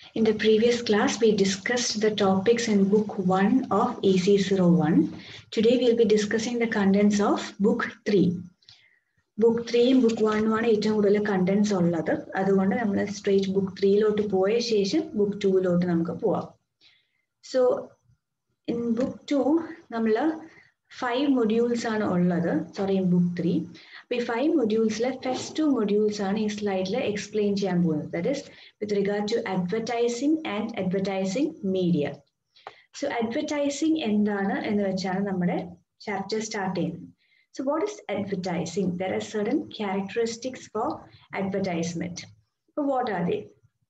In the previous class, we discussed the topics in book 1 of AC01. Today, we'll be discussing the contents of book 3. Book ത്രീയും book വണ്ണും ആണ് ഏറ്റവും കൂടുതൽ contents ഉള്ളത് അതുകൊണ്ട് നമ്മൾ സ്ട്രേറ്റ് ബുക്ക് ത്രീയിലോട്ട് പോയ ശേഷം ബുക്ക് ടൂവിലോട്ട് നമുക്ക് പോവാം സോ ഇൻ ബുക്ക് ടു നമ്മൾ ഫൈവ് മൊഡ്യൂൾസ് ആണ് ഉള്ളത് സോറി ഇൻ ബുക്ക് ത്രീ അപ്പൊ ഈ ഫൈവ് മൊഡ്യൂൾസിലെ ഫസ്റ്റ് ടു മൊഡ്യൂൾസ് ആണ് ഈ സ്ലൈഡിൽ എക്സ്പ്ലെയിൻ ചെയ്യാൻ പോകുന്നത് that is with regard to advertising and advertising media so advertising എന്താണ് എന്ന് വെച്ചാണ് നമ്മുടെ ചാപ്റ്റർ സ്റ്റാർട്ട് ചെയ്യുന്നത് So what is advertising? There are certain characteristics for advertisement. So what are they?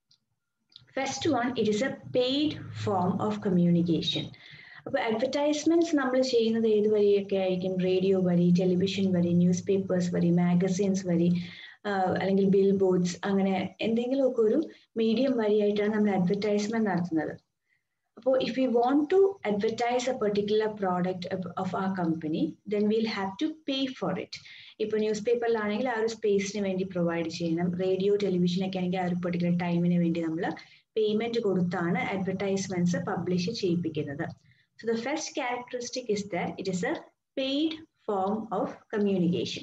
First one, it is a paid form of communication. അപ്പോൾ advertisements നമ്മൾ ചെയ്യുന്നത് ഏത് വഴിയൊക്കെ ആയിരിക്കും റേഡിയോ വഴി ടെലിവിഷൻ വഴി ന്യൂസ് പേപ്പേഴ്സ് വഴി മാഗസീൻസ് വഴി അല്ലെങ്കിൽ ബിൽ ബോർഡ്സ് അങ്ങനെ എന്തെങ്കിലുമൊക്കെ ഒരു മീഡിയം വഴിയായിട്ടാണ് നമ്മൾ അഡ്വർടൈസ്മെന്റ് നടത്തുന്നത് അപ്പോൾ if you want to advertise a particular product of a company then will have to pay for it ഇപ്പോൾ ന്യൂസ് പേപ്പറിലാണെങ്കിൽ ആ ഒരു സ്പേസിന് വേണ്ടി പ്രൊവൈഡ് ചെയ്യണം റേഡിയോ ടെലിവിഷനൊക്കെ ആണെങ്കിൽ ആ ഒരു പെർട്ടിക്കുലർ ടൈമിന് വേണ്ടി നമ്മൾ പേയ്മെന്റ് കൊടുത്താണ് അഡ്വർടൈസ്മെന്റ്സ് പബ്ലിഷ് ചെയ്യിപ്പിക്കുന്നത് so the first characteristic is that it is a paid form of communication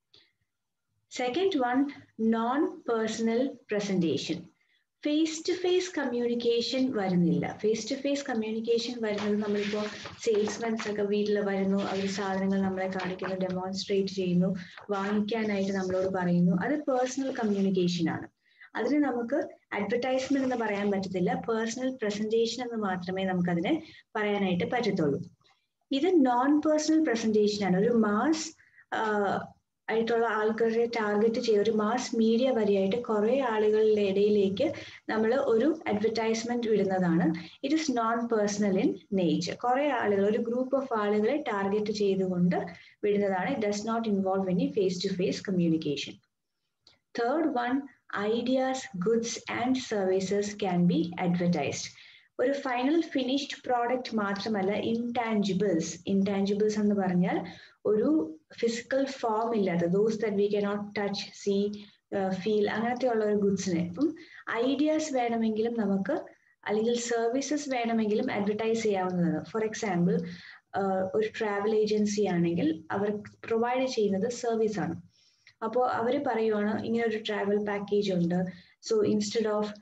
second one non personal presentation face to face communication വരുന്നില്ല ഫേസ് ടു ഫേസ് കമ്മ്യൂണിക്കേഷൻ വരുന്നത് നമ്മളിപ്പോൾ സെയിൽസ്മെൻസ് ഒക്കെ വീട്ടിൽ വരുന്നു അവർ സാധനങ്ങൾ നമ്മളെ കാണിക്കുന്നു ഡെമോൺസ്ട്രേറ്റ് ചെയ്യുന്നു വാങ്ങിക്കാനായിട്ട് നമ്മളോട് പറയുന്നു അത് പേഴ്സണൽ കമ്മ്യൂണിക്കേഷൻ ആണ് അതിന് നമുക്ക് അഡ്വർടൈസ്മെന്റ് എന്ന് പറയാൻ പറ്റത്തില്ല പേഴ്സണൽ പ്രസന്റേഷൻ എന്ന് മാത്രമേ നമുക്കതിനെ പറയാനായിട്ട് പറ്റത്തുള്ളൂ ഇത് നോൺ പേഴ്സണൽ പ്രസന്റേഷൻ ആണ് ഒരു മാസ് ആയിട്ടുള്ള ആൾക്കാരെ ടാർഗറ്റ് ചെയ്ത ഒരു മാസ് മീഡിയ വഴിയായിട്ട് കുറെ ആളുകളുടെ ഇടയിലേക്ക് നമ്മൾ ഒരു അഡ്വർടൈസ്മെന്റ് വിടുന്നതാണ് it is non personal in nature കുറെ ആളുകൾ ഒരു ഗ്രൂപ്പ് ഓഫ് ആളുകളെ ടാർഗറ്റ് ചെയ്തുകൊണ്ട് വിടുന്നതാണ് it does not involve any face to face communication third one ideas goods and services can be advertised ഒരു ഫൈനൽ ഫിനിഷ്ഡ് പ്രോഡക്റ്റ് മാത്രമല്ല intangibles intangibles എന്ന് പറഞ്ഞാൽ ഒരു ഫിസിക്കൽ ഫോം ഇല്ലാത്ത those that we cannot touch see feel അങ്ങനത്തെ ഉള്ള ഒരു ഗുഡ്സിനെ ഇപ്പം ഐഡിയാസ് വേണമെങ്കിലും നമുക്ക് അല്ലെങ്കിൽ സർവീസസ് വേണമെങ്കിലും അഡ്വർടൈസ് ചെയ്യാവുന്നതാണ് ഫോർ എക്സാമ്പിൾ ഒരു ട്രാവൽ ഏജൻസി ആണെങ്കിൽ അവർ പ്രൊവൈഡ് ചെയ്യുന്നത് സർവീസ് ആണ് അപ്പോൾ അവർ പറയുവാണ് ഇങ്ങനെ ഒരു ട്രാവൽ പാക്കേജ് ഉണ്ട് so instead of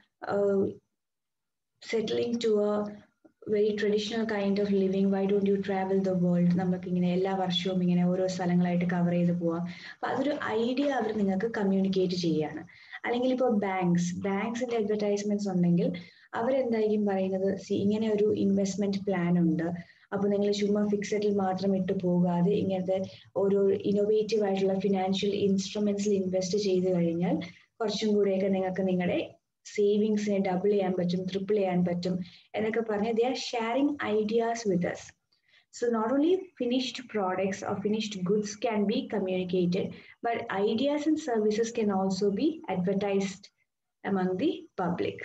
settling to a very traditional kind of living why don't you travel the world നമുക്ക് ഇങ്ങനെ എല്ലാ വർഷവും ഇങ്ങനെ ഓരോ സ്ഥലങ്ങളായിട്ട് കവർ ചെയ്ത് പോവാം അപ്പൊ അതൊരു ഐഡിയ അവർ നിങ്ങൾക്ക് കമ്മ്യൂണിക്കേറ്റ് ചെയ്യാണ് അല്ലെങ്കിൽ ഇപ്പോൾ ബാങ്ക്സ് ബാങ്ക്സിന്റെ അഡ്വർടൈസ്മെന്റ്സ് ഉണ്ടെങ്കിൽ അവരെന്തായിരിക്കും പറയുന്നത് ഇങ്ങനെ ഒരു ഇൻവെസ്റ്റ്മെന്റ് പ്ലാൻ ഉണ്ട് അപ്പൊ നിങ്ങൾ ചുമ്മാ ഫിക്സഡിൽ മാത്രം ഇട്ട് പോകാതെ ഇങ്ങനത്തെ ഓരോ ഇന്നോവേറ്റീവ് ആയിട്ടുള്ള ഫിനാൻഷ്യൽ ഇൻസ്ട്രുമെന്റ്സിൽ ഇൻവെസ്റ്റ് ചെയ്ത് കഴിഞ്ഞാൽ കുറച്ചും കൂടെയൊക്കെ നിങ്ങൾക്ക് നിങ്ങളുടെ സേവിങ്സിനെ ഡബിൾ ചെയ്യാൻ പറ്റും ട്രിപ്പിൾ ചെയ്യാൻ പറ്റും എന്നൊക്കെ പറഞ്ഞ് they are sharing ideas with us so not only finished products or finished goods can be communicated but ideas and services can also be advertised among the public.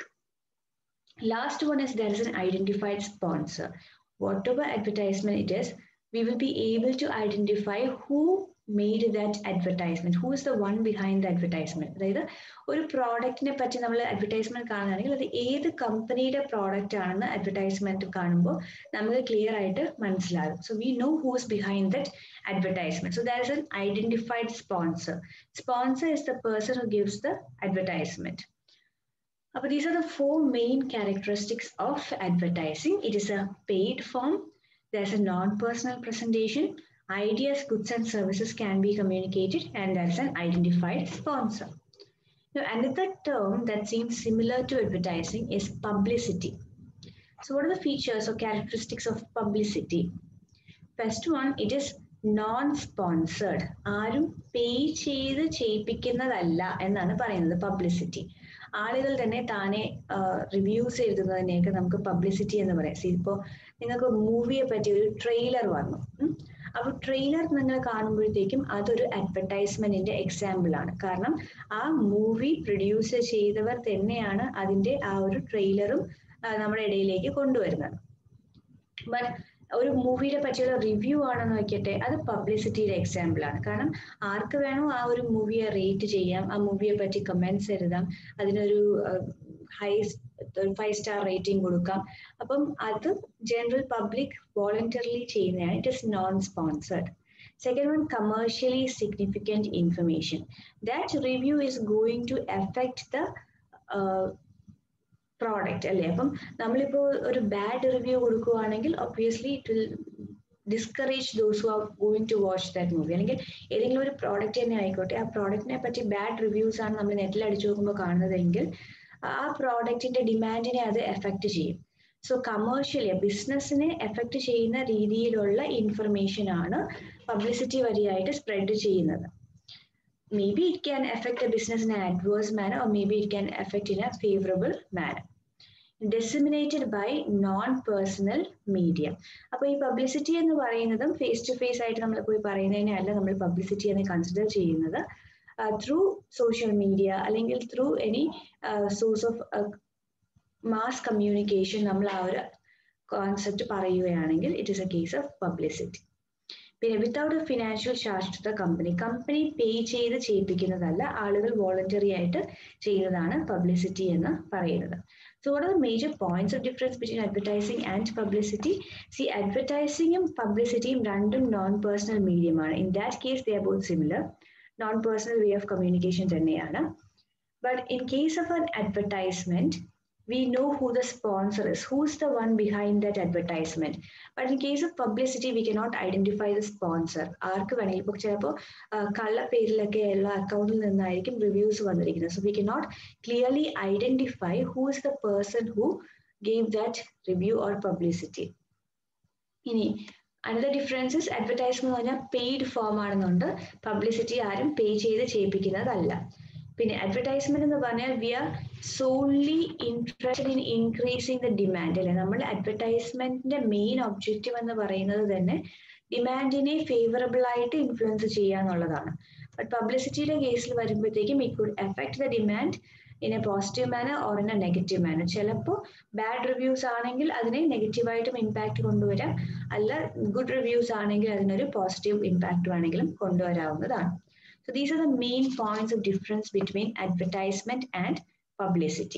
Last one is there is an identified sponsor. Whatever advertisement it is, we will be able to identify who made that advertisement who is the one behind the advertisement അതായത് ഒരു പ്രോഡക്റ്റിനെ പറ്റി നമ്മൾ advertisement കാണുകയാണെങ്കിൽ അത് ഏത് കമ്പനിയുടെ product ആണെന്ന് advertisement കാണുമ്പോൾ നമുക്ക് ക്ലിയർ ആയിട്ട് മനസ്സിലാകും so we know who is behind that advertisement so that is an identified sponsor sponsor is the person who gives the advertisement അപ്പോൾ these are the four main characteristics of advertising it is a paid form there is a non personal presentation ideas, goods, and services can be communicated, and that's an identified sponsor. Now, another term that seems similar to advertising is publicity. So, what are the features or characteristics of publicity? First one, it is non-sponsored. ആരും പേ ചെയ്ത് ചെയ്യിപ്പിക്കുന്നതല്ല എന്നാണ് പറയുന്നത് publicity ആളുകൾ തന്നെ താനെ reviews എഴുതുന്നതിനെയൊക്കെ നമുക്ക് publicity എന്ന് പറയാം ഇപ്പോൾ നിങ്ങൾക്ക് മൂവിയെ പറ്റി ഒരു ട്രെയിലർ വന്നു അപ്പൊ ട്രെയിലർ നിങ്ങൾ കാണുമ്പോഴത്തേക്കും അതൊരു അഡ്വർടൈസ്മെന്റിന്റെ എക്സാമ്പിൾ ആണ് കാരണം ആ മൂവി പ്രൊഡ്യൂസ് ചെയ്തവർ തന്നെയാണ് അതിന്റെ ആ ഒരു ട്രെയിലറും നമ്മുടെ ഇടയിലേക്ക് കൊണ്ടുവരുന്നത് ബട്ട് ഒരു മൂവിയെ പറ്റിയുള്ള റിവ്യൂ ആണെന്ന് വെക്കട്ടെ അത് പബ്ലിസിറ്റിയുടെ എക്സാമ്പിൾ ആണ് കാരണം ആർക്ക് വേണോ ആ ഒരു മൂവിയെ റേറ്റ് ചെയ്യാം ആ മൂവിയെ പറ്റി കമന്റ്സ് എഴുതാം അതിനൊരു ഹൈ ഫൈവ് സ്റ്റാർ റേറ്റിംഗ് കൊടുക്കാം അപ്പം അത് ജനറൽ പബ്ലിക് വോളണ്ടറിലി ചെയ്യുന്നതാണ് it is non sponsored Second one, commercially significant information. That review is going to affect the uh, product അല്ലേ അപ്പം നമ്മളിപ്പോൾ ഒരു ബാഡ് റിവ്യൂ കൊടുക്കുകയാണെങ്കിൽ obviously it will discourage those who are going to watch that movie അല്ലെങ്കിൽ ഏതെങ്കിലും ഒരു product തന്നെ ആയിക്കോട്ടെ ആ പ്രോഡക്റ്റിനെ പറ്റി ബാഡ് റിവ്യൂസ് ആണ് നമ്മൾ നെറ്റിൽ അടിച്ചു നോക്കുമ്പോൾ കാണുന്നതെങ്കിൽ ആ പ്രോഡക്റ്റിന്റെ ഡിമാൻഡിനെ അത് എഫക്റ്റ് ചെയ്യും സോ കമേഴ്ഷ്യലി ബിസിനസ്സിനെ എഫക്റ്റ് ചെയ്യുന്ന രീതിയിലുള്ള ഇൻഫർമേഷൻ ആണ് പബ്ലിസിറ്റി വഴിയായിട്ട് സ്പ്രെഡ് ചെയ്യുന്നത് may be it can affect a business in adverse manner or may be it can affect in a favourable manner disseminated by non personal media അപ്പോൾ ഈ publicity എന്ന് പറയുന്നതും ഫേസ് ടു ഫേസ് ആയിട്ട് നമ്മൾ പോയി പറയുന്നതിനെ അല്ല നമ്മൾ പബ്ലിസിറ്റി എന്ന് കൺസിഡർ ചെയ്യുന്നത് ത്രൂ സോഷ്യൽ മീഡിയ അല്ലെങ്കിൽ through any source of mass communication നമ്മൾ ആ ഒരു കോൺസെപ്റ്റ് പറയുകയാണെങ്കിൽ it is a case of publicity പിന്നെ without a financial charge to the company company pay ചെയ്ത് ചെയ്യിപ്പിക്കുന്നതല്ല ആളുകൾ വോളണ്ടറി ആയിട്ട് ചെയ്യുന്നതാണ് പബ്ലിസിറ്റി എന്ന് പറയുന്നത് so what are the major points of difference between advertising and publicity see അഡ്വർടൈസിംഗും പബ്ലിസിറ്റിയും രണ്ടും നോൺ പേഴ്സണൽ മീഡിയമാണ് in that case they are both similar non personal way of communication തന്നെയാണ് but in case of an advertisement we know who the sponsor is, who's the one behind that advertisement. But in case of publicity, we cannot identify the sponsor. ആർക്ക് വേണമെങ്കിൽ ഇപ്പോൾ ചിലപ്പോൾ കള്ള പേരിലൊക്കെ എല്ലാ അക്കൗണ്ടിൽ നിന്നായിരിക്കും reviews വന്നിരിക്കുന്നത് so we cannot clearly identify who is the person who gave that review or publicity ഇനി അനദർ ഡിഫറൻസസ് അഡ്വർടൈസ്മെന്റ് എന്ന് പറഞ്ഞാൽ പെയ്ഡ് ഫോം ആണെന്നുണ്ട് പബ്ലിസിറ്റി ആരും പേ ചെയ്ത് ചെയ്യിപ്പിക്കുന്നതല്ല പിന്നെ അഡ്വർടൈസ്മെന്റ് എന്ന് പറഞ്ഞാൽ we are solely interested in increasing the demand അല്ലെ നമ്മൾ അഡ്വർടൈസ്മെന്റിന്റെ മെയിൻ ഒബ്ജക്റ്റീവ് എന്ന് പറയുന്നത് തന്നെ ഡിമാൻഡിനെ ഫേവറബിൾ ആയിട്ട് ഇൻഫ്ലുവൻസ് ചെയ്യുക എന്നുള്ളതാണ് ബട്ട് പബ്ലിസിറ്റിയുടെ കേസിൽ വരുമ്പോഴത്തേക്കും it could affect the demand in a positive manner or in a negative manner ചിലപ്പോൾ ബാഡ് റിവ്യൂസ് ആണെങ്കിൽ അതിനെ നെഗറ്റീവായിട്ടും ഇമ്പാക്ട് കൊണ്ടുവരാം അല്ല ഗുഡ് റിവ്യൂസ് ആണെങ്കിൽ അതിനൊരു പോസിറ്റീവ് ഇമ്പാക്ട് വേണമെങ്കിലും കൊണ്ടുവരാവുന്നതാണ് So these are the main points of difference between advertisement and publicity.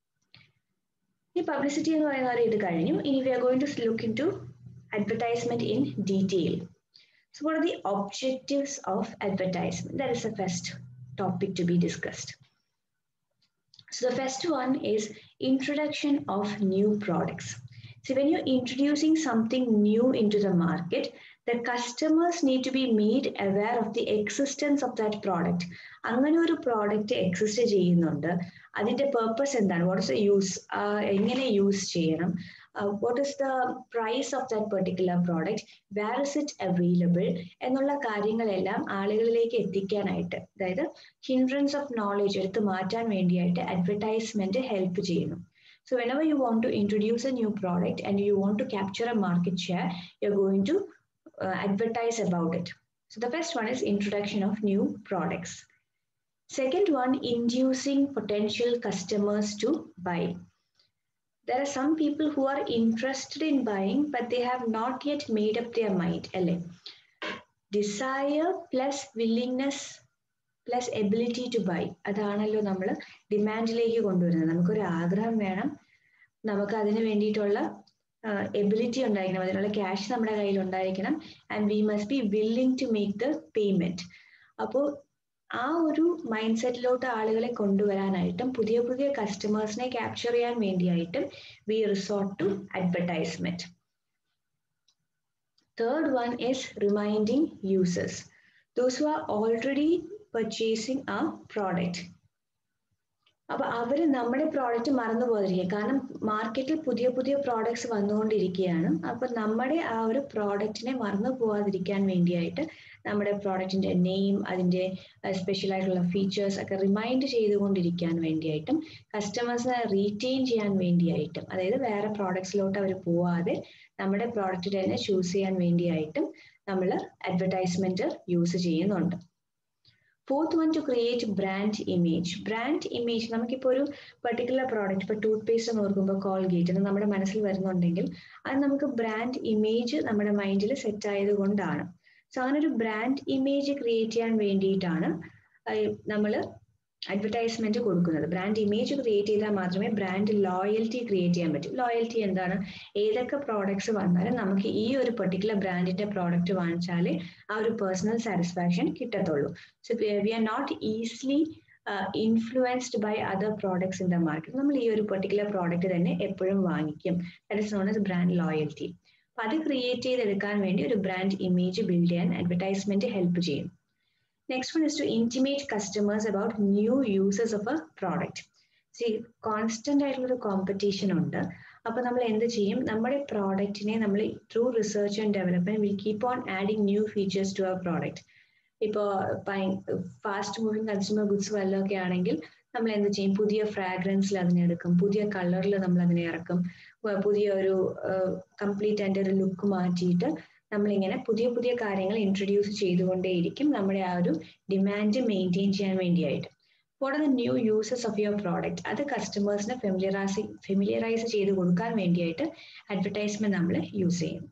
ഈ പബ്ലിസിറ്റി എന്ന് പറയുന്ന ഒരു ഇത് കഴിഞ്ഞു ഇനി we are going to look into advertisement in detail so what are the objectives of advertisement that is a first topic to be discussed So the first one is introduction of new products. So when you're introducing something new into the market, the customers need to be made aware of the existence of that product. അങ്ങനെ ഒരു product exist ചെയ്യുന്നുണ്ട് അതിന്റെ purpose എന്താണ് what is use എങ്ങനെ use ചെയ്യണം what is the price of that particular product where is it available എന്നുള്ള കാര്യങ്ങളെല്ലാം ആളുകളിലേക്ക് എത്തിക്കാനായിട്ട് അതായത് ഹിൻഡ്രൻസ് ഓഫ് നോളജ് എടുത്ത് മാറ്റാൻ വേണ്ടിയായിട്ട് അഡ്വർടൈസ്മെന്റ് ഹെൽപ്പ് ചെയ്യുന്നു So whenever you want to introduce a new product and you want to capture a market share, you're going to uh, advertise about it. So the first one is introduction of new products. Second one, inducing potential customers to buy. There are some people who are interested in buying, but they have not yet made up their mind. LA. Desire plus willingness plus ability to buy അതാണല്ലോ നമ്മൾ ഡിമാൻഡിലേക്ക് കൊണ്ടുവരുന്നത് നമുക്കൊരു ആഗ്രഹം വേണം നമുക്ക് അതിന് വേണ്ടിയിട്ടുള്ള ability ഉണ്ടായിരിക്കണം അതിനുള്ള ക്യാഷ് നമ്മുടെ കയ്യിൽ ഉണ്ടായിരിക്കണം and we must be willing to make the payment അപ്പോൾ ആ ഒരു മൈൻഡ് സെറ്റിലോട്ട് ആളുകളെ കൊണ്ടുവരാനായിട്ടും പുതിയ പുതിയ കസ്റ്റമേഴ്സിനെ ക്യാപ്ചർ ചെയ്യാൻ വേണ്ടിയായിട്ടും we resort to advertisement third one is reminding users those who are already purchasing ആ പ്രോഡക്റ്റ് അപ്പൊ അവര് നമ്മുടെ പ്രോഡക്റ്റ് മറന്നു പോകാതിരിക്കുക കാരണം മാർക്കറ്റിൽ പുതിയ പുതിയ പ്രോഡക്ട്സ് വന്നുകൊണ്ടിരിക്കുകയാണ് അപ്പൊ നമ്മുടെ ആ ഒരു പ്രോഡക്റ്റിനെ മറന്നു പോകാതിരിക്കാൻ വേണ്ടിയായിട്ട് നമ്മുടെ പ്രോഡക്റ്റിന്റെ നെയിം അതിന്റെ സ്പെഷ്യൽ ആയിട്ടുള്ള ഫീച്ചേഴ്സ് ഒക്കെ റിമൈൻഡ് ചെയ്തുകൊണ്ടിരിക്കാൻ വേണ്ടിയായിട്ടും കസ്റ്റമേഴ്സിനെ റീറ്റെയിൻ ചെയ്യാൻ വേണ്ടിയായിട്ടും അതായത് വേറെ പ്രോഡക്ട്സിലോട്ട് അവർ പോവാതെ നമ്മുടെ പ്രോഡക്റ്റ് തന്നെ ചൂസ് ചെയ്യാൻ വേണ്ടിയായിട്ടും നമ്മൾ അഡ്വർടൈസ്മെന്റ് യൂസ് ചെയ്യുന്നുണ്ട് fourth one to create brand image brand image നമുക്കിപ്പോൾ ഒരു പെർട്ടിക്കുലർ പ്രോഡക്റ്റ് ഇപ്പോൾ ടൂത്ത് പേസ്റ്റ് നോക്കുമ്പോൾ കോൾഗേറ്റ് എന്ന് നമ്മുടെ മനസ്സിൽ വരുന്നുണ്ടെങ്കിൽ അത് നമുക്ക് ബ്രാൻഡ് ഇമേജ് നമ്മുടെ മൈൻഡിൽ സെറ്റ് ആയതുകൊണ്ടാണ് സോ അങ്ങനെ ഒരു ബ്രാൻഡ് ഇമേജ് ക്രിയേറ്റ് ചെയ്യാൻ വേണ്ടിയിട്ടാണ് നമ്മൾ അഡ്വർടൈസ്മെന്റ് കൊടുക്കുന്നത് ബ്രാൻഡ് ഇമേജ് ക്രിയേറ്റ് ചെയ്താൽ മാത്രമേ ബ്രാൻഡ് ലോയൽറ്റി ക്രിയേറ്റ് ചെയ്യാൻ പറ്റൂ ലോയൽറ്റി എന്താണ് ഏതൊക്കെ പ്രോഡക്ട്സ് വന്നാലും നമുക്ക് ഈ ഒരു പെർട്ടിക്കുലർ ബ്രാൻഡിന്റെ പ്രോഡക്റ്റ് വാങ്ങിച്ചാലേ ആ ഒരു പേഴ്സണൽ സാറ്റിസ്ഫാക്ഷൻ കിട്ടത്തുള്ളൂ so we are not easily influenced by other products in the market നമ്മൾ ഈ ഒരു പെർട്ടിക്കുലർ പ്രോഡക്റ്റ് തന്നെ എപ്പോഴും വാങ്ങിക്കും that is known as brand loyalty അപ്പൊ അത് ക്രിയേറ്റ് ചെയ്തെടുക്കാൻ വേണ്ടി ഒരു ബ്രാൻഡ് ഇമേജ് ബിൽഡ് ചെയ്യാൻ അഡ്വർടൈസ്മെന്റ് ഹെൽപ്പ് ചെയ്യും next one is to intimate customers about new users of a product see constant ആയിട്ടുള്ള ഒരു കോമ്പറ്റീഷൻ ഉണ്ട് അപ്പൊ നമ്മൾ എന്ത് ചെയ്യും നമ്മുടെ പ്രോഡക്റ്റിനെ നമ്മൾ through research and development will keep on adding new features to our product ഇപ്പോൾ ഫാസ്റ്റ് മൂവിങ് കൺസ്യൂമർ ഗുഡ്സ് വല്ലതൊക്കെ ആണെങ്കിൽ നമ്മൾ എന്ത് ചെയ്യും പുതിയ ഫ്രാഗ്രൻസിൽ അതിനെടുക്കും പുതിയ കളറിൽ നമ്മൾ അതിനെ ഇറക്കും പുതിയ ഒരു കംപ്ലീറ്റ് അതിൻ്റെ ഒരു ലുക്ക് മാറ്റിയിട്ട് നമ്മളിങ്ങനെ പുതിയ പുതിയ കാര്യങ്ങൾ ഇൻട്രൊഡ്യൂസ് ചെയ്തുകൊണ്ടേയിരിക്കും നമ്മുടെ ആ ഒരു ഡിമാൻഡ് മെയിൻറ്റെയിൻ ചെയ്യാൻ വേണ്ടിയായിട്ട് what are the new uses of your product അത് കസ്റ്റമേഴ്സിനെ ഫെമിലിയറൈസ് ഫെമിലിയറൈസ് ചെയ്ത് കൊടുക്കാൻ വേണ്ടിയായിട്ട് അഡ്വർടൈസ്മെന്റ് നമ്മൾ യൂസ് ചെയ്യും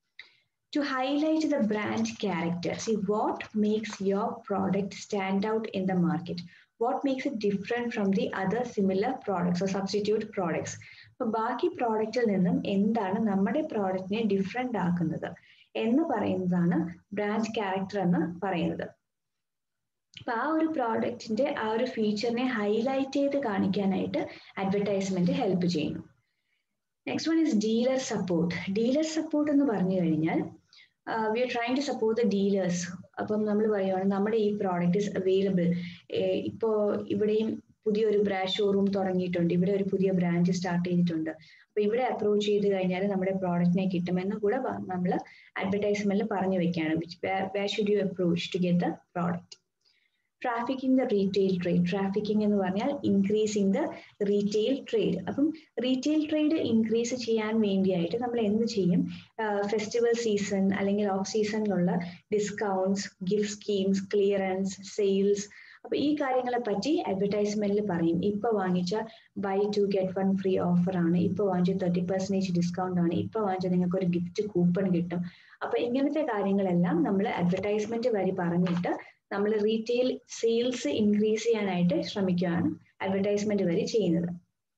to highlight the brand character. See what makes your product stand out in the market. What makes it different from the other similar products or substitute products. അപ്പൊ ബാക്കി പ്രോഡക്റ്റിൽ നിന്നും എന്താണ് നമ്മുടെ പ്രോഡക്റ്റിനെ ഡിഫറെന്റ് ആക്കുന്നത് എന്ന് പറയുന്നതാണ് ബ്രാൻഡ് ക്യാരക്ടർ എന്ന് പറയുന്നത് അപ്പൊ ആ ഒരു പ്രോഡക്റ്റിന്റെ ആ ഒരു ഫീച്ചറിനെ ഹൈലൈറ്റ് ചെയ്ത് കാണിക്കാനായിട്ട് അഡ്വർടൈസ്മെന്റ് ഹെൽപ്പ് ചെയ്യുന്നു next one is dealer support dealer support എന്ന് പറഞ്ഞു കഴിഞ്ഞാൽ we are trying to support the dealers അപ്പം നമ്മൾ പറയുവാണ് നമ്മുടെ ഈ പ്രോഡക്റ്റ് ഇസ് അവൈലബിൾ ഇപ്പോൾ ഇവിടെയും പുതിയൊരു ബ്രാൻഡ് ഷോറൂം തുടങ്ങിയിട്ടുണ്ട് ഇവിടെ ഒരു പുതിയ ബ്രാഞ്ച് സ്റ്റാർട്ട് ചെയ്തിട്ടുണ്ട് അപ്പൊ ഇവിടെ അപ്രോച്ച് ചെയ്ത് കഴിഞ്ഞാൽ നമ്മുടെ പ്രോഡക്റ്റിനെ കിട്ടുമെന്ന് കൂടെ നമ്മൾ അഡ്വർടൈസ്മെന്റിൽ പറഞ്ഞു വെക്കുകയാണ് way should you approach to get the product trafficking the retail trade trafficking എന്ന് പറഞ്ഞാൽ ഇൻക്രീസിങ് ദ റീറ്റെയിൽ ട്രേഡ് അപ്പം റീറ്റെയിൽ ട്രേഡ് ഇൻക്രീസ് ചെയ്യാൻ വേണ്ടിയായിട്ട് നമ്മൾ എന്ത് ചെയ്യും ഫെസ്റ്റിവൽ സീസൺ അല്ലെങ്കിൽ ഓഫ് സീസണിലുള്ള discounts gift schemes clearance sales അപ്പൊ ഈ കാര്യങ്ങളെ പറ്റി അഡ്വർടൈസ്മെന്റിൽ പറയും ഇപ്പൊ വാങ്ങിച്ച buy two get one free offer ആണ് ഇപ്പൊ വാങ്ങിച്ച തേർട്ടി പെർസെന്റേജ് ഡിസ്കൗണ്ട് ആണ് ഇപ്പൊ വാങ്ങിച്ച നിങ്ങൾക്ക് ഒരു ഗിഫ്റ്റ് കൂപ്പൺ കിട്ടും അപ്പൊ ഇങ്ങനത്തെ കാര്യങ്ങളെല്ലാം നമ്മൾ അഡ്വർടൈസ്മെന്റ് വഴി പറഞ്ഞിട്ട് നമ്മൾ റീറ്റെയിൽ സെയിൽസ് ഇൻക്രീസ് ചെയ്യാനായിട്ട് ശ്രമിക്കുകയാണ് അഡ്വർടൈസ്മെന്റ് വഴി ചെയ്യുന്നത്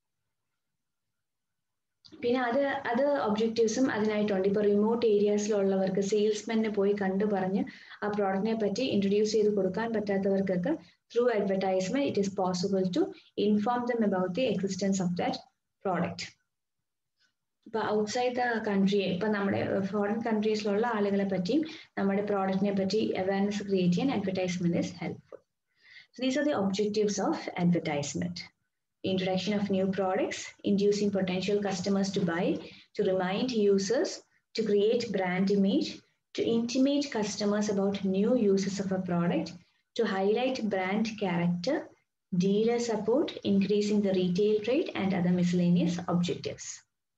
പിന്നെ അത് അത് ഒബ്ജക്റ്റീവ്സും അതിനായിട്ടുണ്ട് ഇപ്പൊ റിമോട്ട് ഏരിയാസിലുള്ളവർക്ക് സെയിൽസ്മെന്നെ പോയി കണ്ടു പറഞ്ഞ് ആ പ്രോഡക്റ്റിനെ പറ്റി ഇൻട്രൊഡ്യൂസ് ചെയ്ത് കൊടുക്കാൻ പറ്റാത്തവർക്കൊക്കെ through advertisement it is possible to inform them about the existence of that product ഇപ്പൊ ഔട്ട്സൈഡ് ദ കൺട്രി ഇപ്പൊ നമ്മുടെ ഫോറിൻ കൺട്രീസിലുള്ള ആളുകളെ പറ്റിയും നമ്മുടെ പ്രോഡക്റ്റിനെ പറ്റി അവയർനെസ് ക്രിയേറ്റ് ചെയ്യാൻ advertisement is helpful so these are the objectives of advertisement introduction of new products, inducing potential customers to buy, to remind users, to create brand image, to intimate customers about new uses of a product, to highlight brand character, dealer support, increasing the retail trade, and other miscellaneous objectives.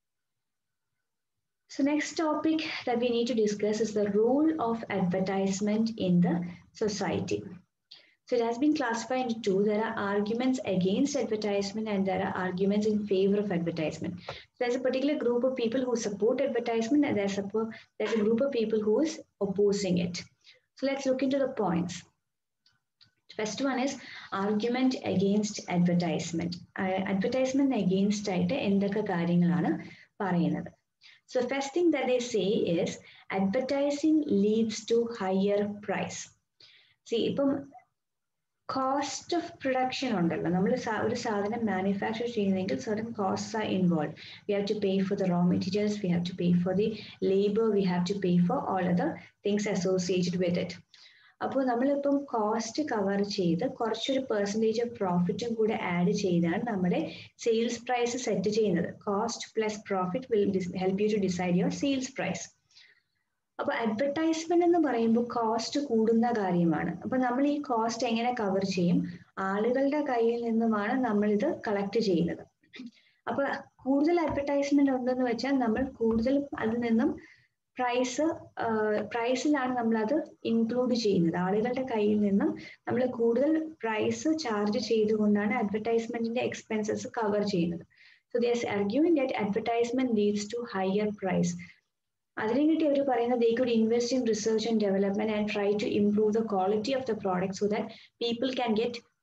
So next topic that we need to discuss is the role of advertisement in the society. So it has been classified into two. There are arguments against advertisement and there are arguments in favor of advertisement. So there's a particular group of people who support advertisement and there's a, there's a group of people who is opposing it. So let's look into the points. First one is argument against advertisement. Uh, advertisement against ആയിട്ട് എന്തൊക്കെ കാര്യങ്ങളാണ് പറയുന്നത് So first thing that they say is advertising leads to higher price. See, ഇപ്പം cost of production ഉണ്ടല്ലോ നമ്മൾ ഒരു സാധനം manufacture ചെയ്യുന്നെങ്കിൽ certain cost are involve we have to pay for the raw materials we have to pay for the labour we have to pay for all other things associated with it അപ്പോൾ നമ്മളിപ്പം cost cover ചെയ്ത് കുറച്ചൊരു percentage of പ്രോഫിറ്റും കൂടെ add ചെയ്താണ് നമ്മുടെ sales price set ചെയ്യുന്നത് cost plus profit will help you to decide your sales price അപ്പൊ advertisement എന്ന് പറയുമ്പോൾ കോസ്റ്റ് കൂടുന്ന കാര്യമാണ് അപ്പൊ നമ്മൾ ഈ കോസ്റ്റ് എങ്ങനെ കവർ ചെയ്യും ആളുകളുടെ കയ്യിൽ നിന്നുമാണ് നമ്മൾ ഇത് കളക്ട് ചെയ്യുന്നത് അപ്പൊ കൂടുതൽ അഡ്വർടൈസ്മെന്റ് ഉണ്ടെന്ന് വെച്ചാൽ നമ്മൾ കൂടുതൽ അതിൽ നിന്നും പ്രൈസ് പ്രൈസിലാണ് നമ്മൾ അത് ഇൻക്ലൂഡ് ചെയ്യുന്നത് ആളുകളുടെ കയ്യിൽ നിന്നും നമ്മൾ കൂടുതൽ പ്രൈസ് ചാർജ് ചെയ്തുകൊണ്ടാണ് അഡ്വർടൈസ്മെന്റിന്റെ എക്സ്പെൻസസ് കവർ ചെയ്യുന്നത് so this argument that advertisement leads to higher price അതിനെ കിട്ടി അവർ പറയുന്നത് they could invest in research and development and try to improve the quality of the product so that people can get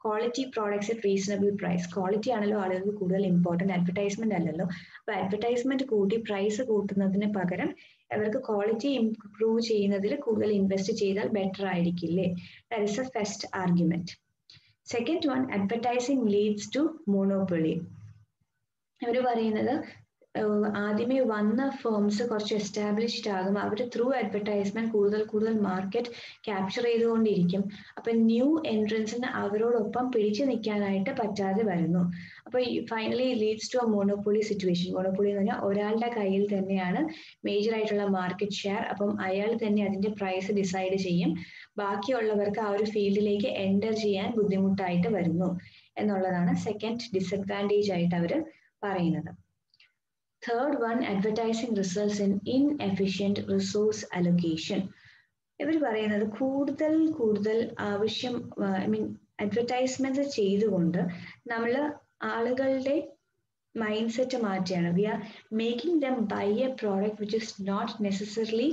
quality products at reasonable price quality ആണല്ലോ ആളുകൾക്ക് കൂടുതൽ important advertisement അല്ലല്ലോ അപ്പൊ advertisement കൂട്ടി പ്രൈസ് കൂട്ടുന്നതിന് പകരം അവർക്ക് quality improve ചെയ്യുന്നതിൽ കൂടുതൽ ഇൻവെസ്റ്റ് ചെയ്താൽ ബെറ്റർ ആയിരിക്കില്ലേ that is a first argument second one advertising leads to monopoly ഇവർ പറയുന്നത് ആദ്യമേ വന്ന ഫേംസ് കുറച്ച് എസ്റ്റാബ്ലിഷ്ഡ് ആകും അവർ ത്രൂ അഡ്വർടൈസ്മെന്റ് കൂടുതൽ കൂടുതൽ മാർക്കറ്റ് ക്യാപ്ചർ ചെയ്തുകൊണ്ടിരിക്കും അപ്പൊ ന്യൂ എൻട്രൻസിന് അവരോടൊപ്പം പിടിച്ചു നിൽക്കാനായിട്ട് പറ്റാതെ വരുന്നു അപ്പൊ finally leads to a monopoly situation monopoly എന്ന് പറഞ്ഞാൽ ഒരാളുടെ കയ്യിൽ തന്നെയാണ് മേജർ ആയിട്ടുള്ള മാർക്കറ്റ് ഷെയർ അപ്പം അയാൾ തന്നെ അതിന്റെ പ്രൈസ് ഡിസൈഡ് ചെയ്യും ബാക്കിയുള്ളവർക്ക് ആ ഒരു ഫീൽഡിലേക്ക് എൻ്റർ ചെയ്യാൻ ബുദ്ധിമുട്ടായിട്ട് വരുന്നു എന്നുള്ളതാണ് സെക്കൻഡ് ഡിസഡ്വാൻറ്റേജ് ആയിട്ട് അവർ പറയുന്നത് third one advertising results in inefficient resource allocation ഇവർ പറയുന്നത് കൂടുതൽ കൂടുതൽ ആവശ്യം ഐ മീൻ അഡ്വർടൈസ്മെന്റ് ചെയ്തുകൊണ്ട് നമ്മൾ ആളുകളുടെ മൈൻഡ് സെറ്റ് മാറ്റിയാണ് we are making them buy a product which is not necessarily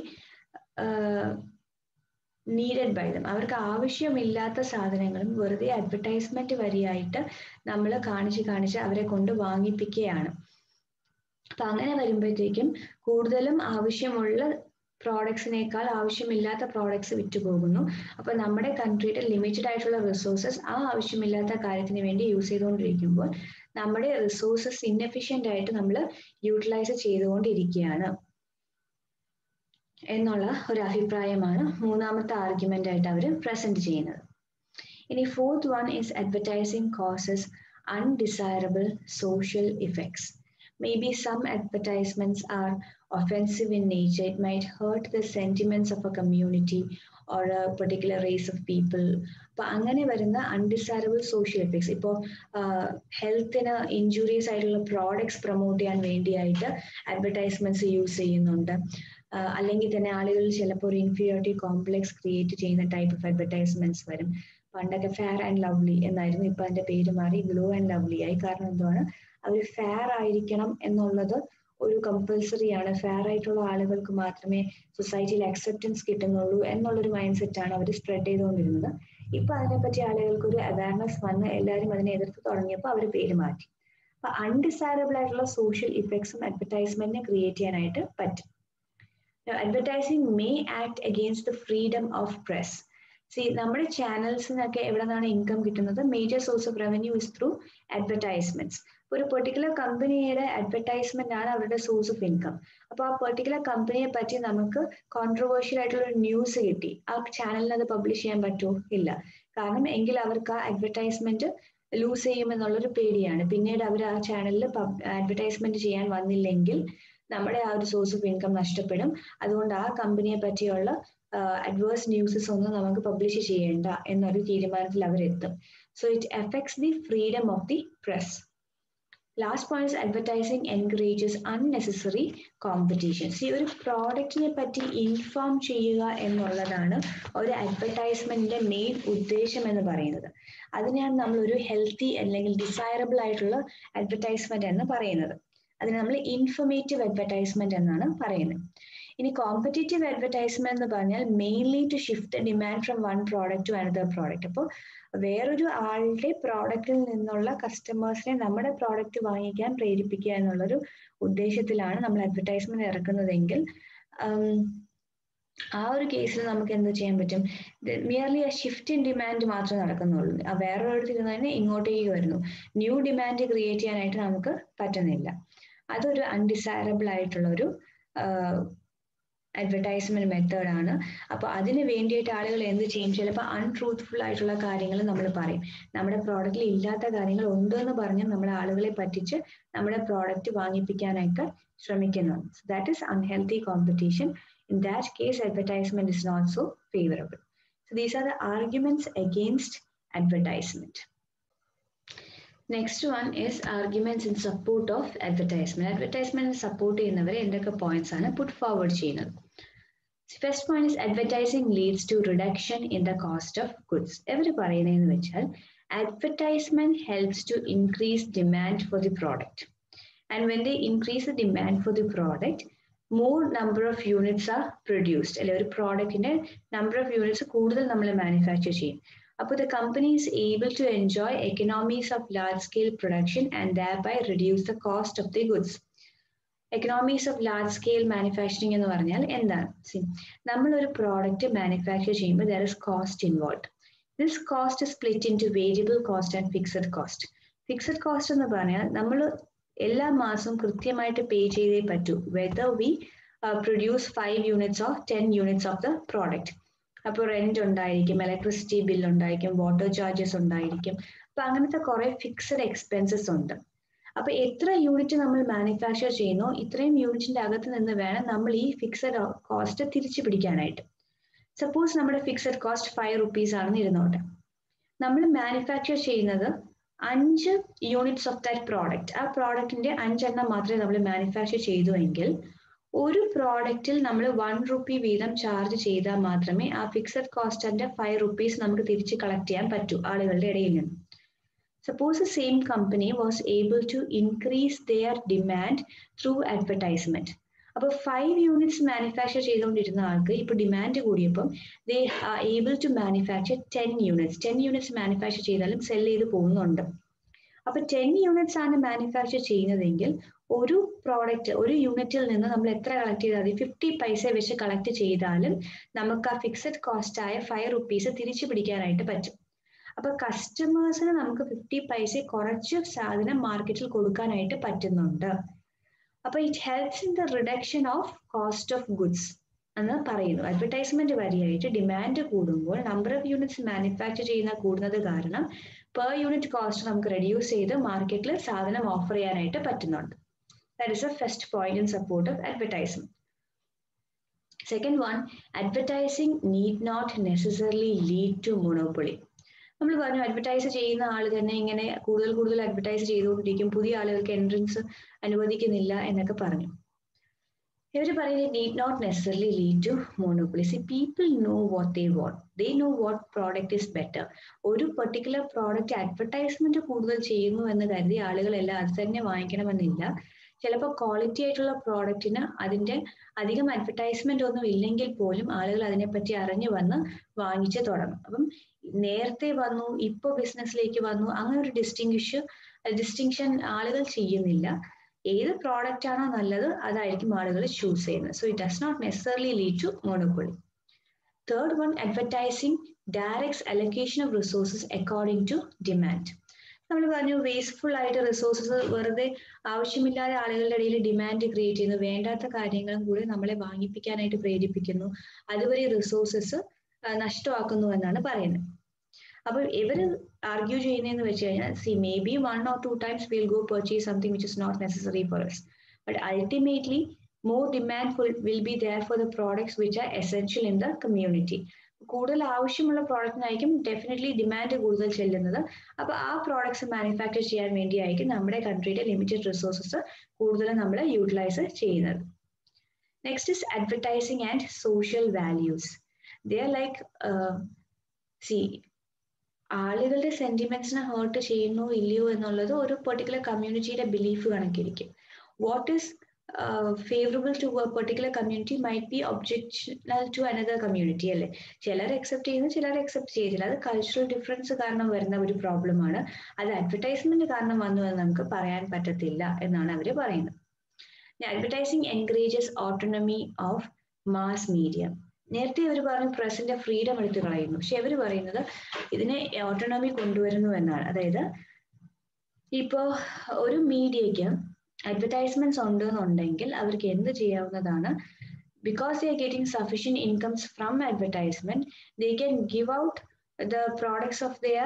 needed by them അവർക്ക് ആവശ്യമില്ലാത്ത സാധനങ്ങളും വെറുതെ അഡ്വർടൈസ്മെന്റ് വഴിയായിട്ട് നമ്മൾ കാണിച്ച് കാണിച്ച് അവരെ കൊണ്ട് വാങ്ങിപ്പിക്കുകയാണ് അപ്പൊ അങ്ങനെ വരുമ്പോഴത്തേക്കും കൂടുതലും ആവശ്യമുള്ള പ്രോഡക്ട്സിനേക്കാൾ ആവശ്യമില്ലാത്ത പ്രോഡക്ട്സ് വിറ്റുപോകുന്നു അപ്പൊ നമ്മുടെ കൺട്രിയുടെ ലിമിറ്റഡ് ആയിട്ടുള്ള റിസോഴ്സസ് ആ ആവശ്യമില്ലാത്ത കാര്യത്തിന് വേണ്ടി യൂസ് ചെയ്തുകൊണ്ടിരിക്കുമ്പോൾ നമ്മുടെ റിസോഴ്സസ് ഇൻഎഫിഷ്യൻ്റ് ആയിട്ട് നമ്മൾ യൂട്ടിലൈസ് ചെയ്തുകൊണ്ടിരിക്കുകയാണ് എന്നുള്ള ഒരു അഭിപ്രായമാണ് മൂന്നാമത്തെ ആർഗ്യുമെന്റ് ആയിട്ട് അവർ പ്രസന്റ് ചെയ്യുന്നത് ഇനി fourth one is advertising causes undesirable social effects Maybe some advertisements are offensive in nature. It might hurt the sentiments of a community or a particular race of people. അപ്പൊ അങ്ങനെ വരുന്ന undesirable social effects ഇപ്പോൾ ഹെൽത്തിന് injuries ആയിട്ടുള്ള products promote ചെയ്യാൻ വേണ്ടിയായിട്ട് advertisements use ചെയ്യുന്നുണ്ട് അല്ലെങ്കിൽ തന്നെ ആളുകൾ ചിലപ്പോൾ ഒരു ഇൻഫീരിയോറിറ്റി കോംപ്ലക്സ് ക്രിയേറ്റ് ചെയ്യുന്ന ടൈപ്പ് ഓഫ് അഡ്വർടൈസ്മെന്റ്സ് വരും പണ്ടൊക്കെ ഫെയർ ആൻഡ് ലവ്ലി എന്നായിരുന്നു ഇപ്പൊ അതിന്റെ പേര് മാറി ഗ്ലോ ആൻഡ് ലവ്ലി ആയി കാരണം എന്താണ് അവർ ഫെയർ ആയിരിക്കണം എന്നുള്ളത് ഒരു കമ്പൽസറി ആണ് ഫെയർ ആയിട്ടുള്ള ആളുകൾക്ക് മാത്രമേ സൊസൈറ്റിയിൽ അക്സെപ്റ്റൻസ് കിട്ടുന്നുള്ളൂ എന്നുള്ളൊരു മൈൻഡ് സെറ്റ് ആണ് അവർ സ്പ്രെഡ് ചെയ്തുകൊണ്ടിരുന്നത് ഇപ്പൊ അതിനെപ്പറ്റി ആളുകൾക്ക് ഒരു അവയർനെസ് വന്ന് എല്ലാവരും അതിനെ എതിർത്ത് തുടങ്ങിയപ്പോൾ അവർ പേര് മാറ്റി അപ്പൊ അൺഡിസൈറബിൾ ആയിട്ടുള്ള സോഷ്യൽ ഇഫക്ട്സും അഡ്വർടൈസ്മെന്റിനെ ക്രിയേറ്റ് ചെയ്യാനായിട്ട് പറ്റും advertising may act against the freedom of press see നമ്മുടെ ചാനൽസിനൊക്കെ എവിടെ നിന്നാണ് ഇൻകം കിട്ടുന്നത് major source of revenue is through advertisements ഒരു പെർട്ടിക്കുലർ കമ്പനിയുടെ അഡ്വർടൈസ്മെന്റ് ആണ് അവരുടെ സോഴ്സ് ഓഫ് ഇൻകം അപ്പോൾ ആ പെർട്ടിക്കുലർ കമ്പനിയെ പറ്റി നമുക്ക് കോൺട്രവേഴ്ഷ്യൽ ആയിട്ടുള്ള ഒരു ന്യൂസ് കിട്ടി ആ ചാനലിന് അത് പബ്ലിഷ് ചെയ്യാൻ പറ്റുമോ ഇല്ല കാരണം എങ്കിൽ അവർക്ക് ആ അഡ്വർടൈസ്മെന്റ് ലൂസ് ചെയ്യുമെന്നുള്ളൊരു പേടിയാണ് പിന്നീട് അവർ ആ ചാനലിൽ അഡ്വർടൈസ്മെന്റ് ചെയ്യാൻ വന്നില്ലെങ്കിൽ നമ്മുടെ ആ ഒരു സോഴ്സ് ഓഫ് ഇൻകം നഷ്ടപ്പെടും അതുകൊണ്ട് ആ കമ്പനിയെ പറ്റിയുള്ള അഡ്വേഴ്സ് ന്യൂസസ് ഒന്നും നമുക്ക് പബ്ലിഷ് ചെയ്യേണ്ട എന്നൊരു തീരുമാനത്തിൽ അവരെത്തും so it affects the freedom of the press last point advertising encourages unnecessary competitions ഈ ഒരു പ്രോഡക്റ്റിനെ പറ്റി ഇൻഫോം ചെയ്യുക എന്നുള്ളതാണ് ഒരു അഡ്വർടൈസ്മെന്റിന്റെ മെയിൻ ഉദ്ദേശം എന്ന് പറയുന്നത് അതിനെയാണ് നമ്മൾ ഒരു ഹെൽത്തി അല്ലെങ്കിൽ ഡിസൈറബിൾ ആയിട്ടുള്ള അഡ്വർടൈസ്മെന്റ് എന്ന് പറയുന്നത് അതിന് നമ്മൾ ഇൻഫർമേറ്റീവ് അഡ്വർടൈസ്മെന്റ് എന്നാണ് പറയുന്നത് ഇനി കോമ്പറ്റേറ്റീവ് അഡ്വർടൈസ്മെന്റ് എന്ന് പറഞ്ഞാൽ mainly to shift demand from one product to another product അപ്പോൾ വേറൊരു ആളുടെ പ്രോഡക്റ്റിൽ നിന്നുള്ള കസ്റ്റമേഴ്സിനെ നമ്മുടെ പ്രോഡക്റ്റ് വാങ്ങിക്കാൻ പ്രേരിപ്പിക്കുക എന്നുള്ളൊരു ഉദ്ദേശത്തിലാണ് നമ്മൾ അഡ്വർടൈസ്മെന്റ് ഇറക്കുന്നതെങ്കിൽ ആ ഒരു കേസിൽ നമുക്ക് എന്ത് ചെയ്യാൻ പറ്റും മിയർലി ആ ഷിഫ്റ്റ് ഇൻ ഡിമാൻഡ് മാത്രമേ നടക്കുന്നുള്ളൂ ആ വേറൊരിടത്ത് ഇരുന്ന് തന്നെ ഇങ്ങോട്ടേക്ക് വരുന്നു ന്യൂ ഡിമാൻഡ് ക്രിയേറ്റ് ചെയ്യാനായിട്ട് നമുക്ക് പറ്റുന്നില്ല അതൊരു അൺഡിസൈറബിൾ ആയിട്ടുള്ള ഒരു അഡ്വർടൈസ്മെന്റ് മെത്തേഡാണ് അപ്പോൾ അതിന് വേണ്ടിയിട്ട് ആളുകൾ എന്ത് ചെയ്യും ചിലപ്പോൾ അൺട്രൂത്ത്ഫുൾ ആയിട്ടുള്ള കാര്യങ്ങൾ നമ്മൾ പറയും നമ്മുടെ പ്രോഡക്റ്റിൽ ഇല്ലാത്ത കാര്യങ്ങൾ ഉണ്ട് എന്ന് പറഞ്ഞ് നമ്മൾ ആളുകളെ പറ്റിച്ച് നമ്മുടെ പ്രോഡക്റ്റ് വാങ്ങിപ്പിക്കാനായിട്ട് ശ്രമിക്കുന്നു that is unhealthy competition in that case advertisement is not so favourable so these are the arguments against advertisement next one is arguments in support of advertisement advertisement support ചെയ്യുന്നവരെ എന്തൊക്കെ പോയിന്റ്സ് ആണ് put forward ചെയ്യുന്നത് first point is advertising leads to reduction in the cost of goods എവർ പറയുന്നതെന്ന് വെച്ചാൽ advertisement helps to increase demand for the product and when they increase the demand for the product more number of units are produced അല്ലെ ഒരു പ്രോഡക്റ്റിന്റെ number of units കൂടുതൽ നമ്മൾ manufacture ചെയ്യും അപ്പോൾ the company is able to enjoy economies of large scale production and thereby reduce the cost of the goods economies of large scale manufacturing എന്ന് പറഞ്ഞാൽ എന്താണ് see നമ്മൾ ഒരു പ്രോഡക്റ്റ് മാനുഫാക്ചർ ചെയ്യുമ്പോൾ there is cost involve this cost split into variable cost and fixed cost fixed cost എന്ന് പറഞ്ഞാൽ നമ്മൾ എല്ലാ മാസവും കൃത്യമായിട്ട് പേ ചെയ്തേ പറ്റൂ whether we produce five units or ten units of the product അപ്പോൾ റെന്റ് ഉണ്ടായിരിക്കും ഇലക്ട്രിസിറ്റി ബിൽ ഉണ്ടായിരിക്കും വാട്ടർ ചാർജസ് ഉണ്ടായിരിക്കും അപ്പൊ അങ്ങനത്തെ കുറെ ഫിക്സഡ് എക്സ്പെൻസസ് ഉണ്ട് അപ്പൊ എത്ര യൂണിറ്റ് നമ്മൾ മാനുഫാക്ചർ ചെയ്യുന്നോ ഇത്രയും യൂണിറ്റിന്റെ അകത്ത് നിന്ന് വേണം നമ്മൾ ഈ ഫിക്സഡ് കോസ്റ്റ് തിരിച്ചു പിടിക്കാനായിട്ട് സപ്പോസ് നമ്മുടെ ഫിക്സഡ് കോസ്റ്റ് ഫൈവ് റുപ്പീസ് ആണെന്ന് ഇരുന്നോട്ടെ നമ്മൾ മാനുഫാക്ചർ ചെയ്യുന്നത് അഞ്ച് യൂണിറ്റ്സ് ഓഫ് ദാറ്റ് പ്രോഡക്റ്റ് ആ പ്രോഡക്റ്റിന്റെ അഞ്ചെണ്ണം മാത്രമേ നമ്മൾ മാനുഫാക്ചർ ചെയ്തുവെങ്കിൽ ഒരു പ്രോഡക്റ്റിൽ നമ്മൾ വൺ റുപ്പി വീതം ചാർജ് ചെയ്താൽ മാത്രമേ ആ ഫിക്സഡ് കോസ്റ്റിന്റെ ഫൈവ് റുപ്പീസ് നമുക്ക് തിരിച്ച് കളക്ട് ചെയ്യാൻ പറ്റൂ ആളുകളുടെ ഇടയിൽ നിന്ന് suppose the same company was able to increase their demand through advertisement അപ്പോൾ ഫൈവ് യൂണിറ്റ്സ് മാനുഫാക്ചർ ചെയ്തുകൊണ്ടിരുന്ന ആൾക്ക് ഇപ്പൊ ഡിമാൻഡ് കൂടിയപ്പം they are able to manufacture ten units ten units manufacture ചെയ്താലും സെൽ ചെയ്ത് പോകുന്നുണ്ട് അപ്പൊ ടെൻ യൂണിറ്റ്സ് ആണ് മാനുഫാക്ചർ ചെയ്യുന്നതെങ്കിൽ ഒരു പ്രോഡക്റ്റ് ഒരു യൂണിറ്റിൽ നിന്ന് നമ്മൾ എത്ര കളക്ട് ചെയ്താൽ മതി ഫിഫ്റ്റി പൈസ വെച്ച് കളക്ട് ചെയ്താലും നമുക്ക് ആ ഫിക്സഡ് കോസ്റ്റ് ആയ ഫൈവ് റുപ്പീസ് തിരിച്ചു പിടിക്കാനായിട്ട് പറ്റും അപ്പൊ കസ്റ്റമേഴ്സിന് നമുക്ക് ഫിഫ്റ്റി പൈസ കുറച്ച് സാധനം മാർക്കറ്റിൽ കൊടുക്കാനായിട്ട് പറ്റുന്നുണ്ട് അപ്പൊ it helps in the reduction of cost of goods എന്ന് പറയുന്നു അഡ്വർടൈസ്മെന്റ് വഴിയായിട്ട് ഡിമാൻഡ് കൂടുമ്പോൾ നമ്പർ ഓഫ് യൂണിറ്റ്സ് മാനുഫാക്ചർ ചെയ്യുന്ന കൂടുന്നത് കാരണം പെർ യൂണിറ്റ് കോസ്റ്റ് നമുക്ക് റെഡ്യൂസ് ചെയ്ത് മാർക്കറ്റിൽ സാധനം ഓഫർ ചെയ്യാനായിട്ട് പറ്റുന്നുണ്ട് that is a first point in support of advertisement second one advertising need not necessarily lead to monopoly നമ്മൾ പറഞ്ഞു അഡ്വർടൈസ് ചെയ്യുന്ന ആൾ തന്നെ ഇങ്ങനെ കൂടുതൽ കൂടുതൽ അഡ്വർടൈസ് ചെയ്തുകൊണ്ടിരിക്കും പുതിയ ആളുകൾക്ക് എൻട്രൻസ് അനുവദിക്കുന്നില്ല എന്നൊക്കെ പറഞ്ഞു ഇവർ പറയുന്നത് need not necessarily lead to monopoly see people know what they want they know what product is better ഒരു പെർട്ടിക്കുലർ പ്രോഡക്റ്റ് അഡ്വർടൈസ്മെന്റ് കൂടുതൽ ചെയ്യുന്നു എന്ന് കരുതി ആളുകളെല്ലാം അത് തന്നെ വാങ്ങിക്കണമെന്നില്ല ചിലപ്പോൾ ക്വാളിറ്റി ആയിട്ടുള്ള പ്രോഡക്റ്റിന് അതിന്റെ അധികം അഡ്വർടൈസ്മെന്റ് ഒന്നും ഇല്ലെങ്കിൽ പോലും ആളുകൾ അതിനെപ്പറ്റി അറിഞ്ഞു വന്ന് വാങ്ങിച്ചു തുടങ്ങും അപ്പം നേരത്തെ വന്നു ഇപ്പൊ ബിസിനസ്സിലേക്ക് വന്നു അങ്ങനെ ഒരു ഡിസ്റ്റിങ്ഷ് ഡിസ്റ്റിങ്ഷൻ ആളുകൾ ചെയ്യുന്നില്ല ഏത് പ്രോഡക്റ്റ് ആണോ നല്ലത് അതായിരിക്കും ആളുകൾ ചൂസ് ചെയ്യുന്നത് so it does not necessarily lead to monopoly third one advertising directs allocation of resources according to demand നമ്മൾ പറഞ്ഞു വേസ്റ്റ്ഫുൾ ആയിട്ട് റിസോഴ്സസ് വെറുതെ ആവശ്യമില്ലാതെ ആളുകളുടെ ഇടയിൽ ഡിമാൻഡ് ക്രിയേറ്റ് ചെയ്യുന്നു വേണ്ടാത്ത കാര്യങ്ങളും കൂടി നമ്മളെ വാങ്ങിപ്പിക്കാനായിട്ട് പ്രേരിപ്പിക്കുന്നു അതുവരെ റിസോഴ്സസ് നഷ്ടമാക്കുന്നു എന്നാണ് പറയുന്നത് അപ്പൊ ഇവര് ആർഗ്യൂ ചെയ്യുന്നതെന്ന് വെച്ച് കഴിഞ്ഞാൽ see maybe one or two times will go purchase something which is not necessary for us but ultimately more demand will be there for the products which are essential in the community കൂടുതൽ ആവശ്യമുള്ള പ്രോഡക്റ്റിനായിരിക്കും definitely demand കൂടുതൽ ചെല്ലുന്നത് അപ്പൊ ആ products manufacture ചെയ്യാൻ വേണ്ടിയായിരിക്കും നമ്മുടെ കൺട്രിയുടെ limited resources കൂടുതൽ നമ്മൾ യൂട്ടിലൈസ് ചെയ്യുന്നത് next is advertising and social values they are like see ആളുകളുടെ സെന്റിമെന്റ്സിനെ ഹേർട്ട് ചെയ്യുന്നോ ഇല്ലയോ എന്നുള്ളത് ഒരു പെർട്ടിക്കുലർ കമ്മ്യൂണിറ്റിയുടെ ബിലീഫ് കണക്കിരിക്കും what is favourable to a particular community might be objectionable to another community അല്ലേ ചിലർ അക്സെപ്റ്റ് ചെയ്യുന്നു ചിലർ അക്സെപ്റ്റ് ചെയ്തില്ല അത് കൾച്ചറൽ ഡിഫറൻസ് കാരണം വരുന്ന ഒരു പ്രോബ്ലമാണ് അത് അഡ്വർടൈസ്മെന്റ് കാരണം വന്നു എന്ന് നമുക്ക് പറയാൻ പറ്റത്തില്ല എന്നാണ് അവർ പറയുന്നത് advertising encourages autonomy of mass media നേരത്തെ അവർ പറഞ്ഞു പ്രസിന്റെ ഫ്രീഡം എടുത്തു കളയുന്നു പക്ഷെ അവർ പറയുന്നത് ഇതിനെ ഓട്ടോണമി കൊണ്ടുവരുന്നു എന്നാണ് അതായത് ഇപ്പോ ഒരു മീഡിയയ്ക്ക് അഡ്വർടൈസ്മെന്റ്സ് ഉണ്ടെന്നുണ്ടെങ്കിൽ അവർക്ക് എന്ത് ചെയ്യാവുന്നതാണ് because they are getting sufficient incomes from advertisement they can give out the products of their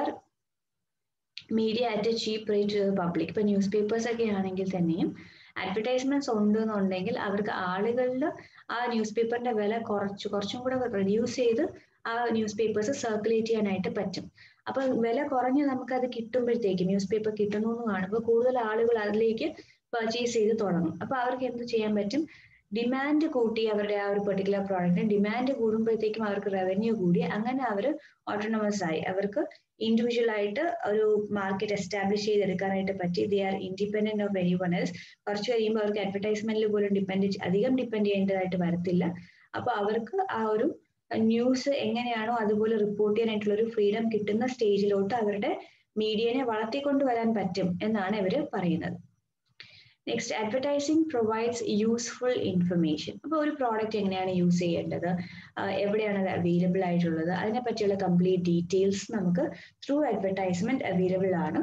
media at a cheap rate to the public ഇപ്പൊ ന്യൂസ് പേപ്പേഴ്സ് ഒക്കെ ആണെങ്കിൽ തന്നെയും അഡ്വർടൈസ്മെന്റ്സ് ഉണ്ടെന്നുണ്ടെങ്കിൽ അവർക്ക് ആളുകളിൽ ആ ന്യൂസ് പേപ്പറിന്റെ വില കുറച്ച് കുറച്ചും കൂടെ റെഡ്യൂസ് ചെയ്ത് ആ ന്യൂസ് പേപ്പേഴ്സ് സർക്കുലേറ്റ് ചെയ്യാനായിട്ട് പറ്റും അപ്പൊ വില കുറഞ്ഞ് നമുക്ക് അത് കിട്ടുമ്പോഴത്തേക്ക് ന്യൂസ് പേപ്പർ കിട്ടുന്നു എന്ന് കാണുമ്പോൾ കൂടുതൽ ആളുകൾ അതിലേക്ക് പർച്ചേസ് ചെയ്ത് തുടങ്ങും അപ്പൊ അവർക്ക് എന്ത് ചെയ്യാൻ പറ്റും ഡിമാൻഡ് കൂട്ടി അവരുടെ ആ ഒരു പെർട്ടിക്കുലർ പ്രോഡക്റ്റിന് ഡിമാൻഡ് കൂടുമ്പോഴത്തേക്കും അവർക്ക് റവന്യൂ കൂടി അങ്ങനെ അവർ ഓട്ടോണമസ് ആയി അവർക്ക് ഇൻഡിവിജ്വൽ ആയിട്ട് ഒരു മാർക്കറ്റ് എസ്റ്റാബ്ലിഷ് ചെയ്തെടുക്കാനായിട്ട് പറ്റി they are independent of anyone else കുറച്ച് കഴിയുമ്പോൾ അവർക്ക് അഡ്വർടൈസ്മെന്റിൽ പോലും ഡിപ്പെൻഡ് അധികം ഡിപ്പെൻഡ് ചെയ്യേണ്ടതായിട്ട് വരത്തില്ല അപ്പൊ അവർക്ക് ആ ഒരു ന്യൂസ് എങ്ങനെയാണോ അതുപോലെ റിപ്പോർട്ട് ചെയ്യാനായിട്ടുള്ള ഒരു ഫ്രീഡം കിട്ടുന്ന സ്റ്റേജിലോട്ട് അവരുടെ മീഡിയനെ വളർത്തിക്കൊണ്ടുവരാൻ പറ്റും എന്നാണ് ഇവർ പറയുന്നത് next advertising provides useful information അപ്പോൾ ഒരു പ്രോഡക്റ്റ് എങ്ങനെയാണ് യൂസ് ചെയ്യേണ്ടത് എവിടെയാണ് അത് അവൈലബിൾ ആയിട്ടുള്ളത് അതിനെ പറ്റിയുള്ള കംപ്ലീറ്റ് ഡീറ്റെയിൽസ് നമുക്ക് ത്രൂ അഡ്വർടൈസ്മെന്റ് അവൈലബിൾ ആണ്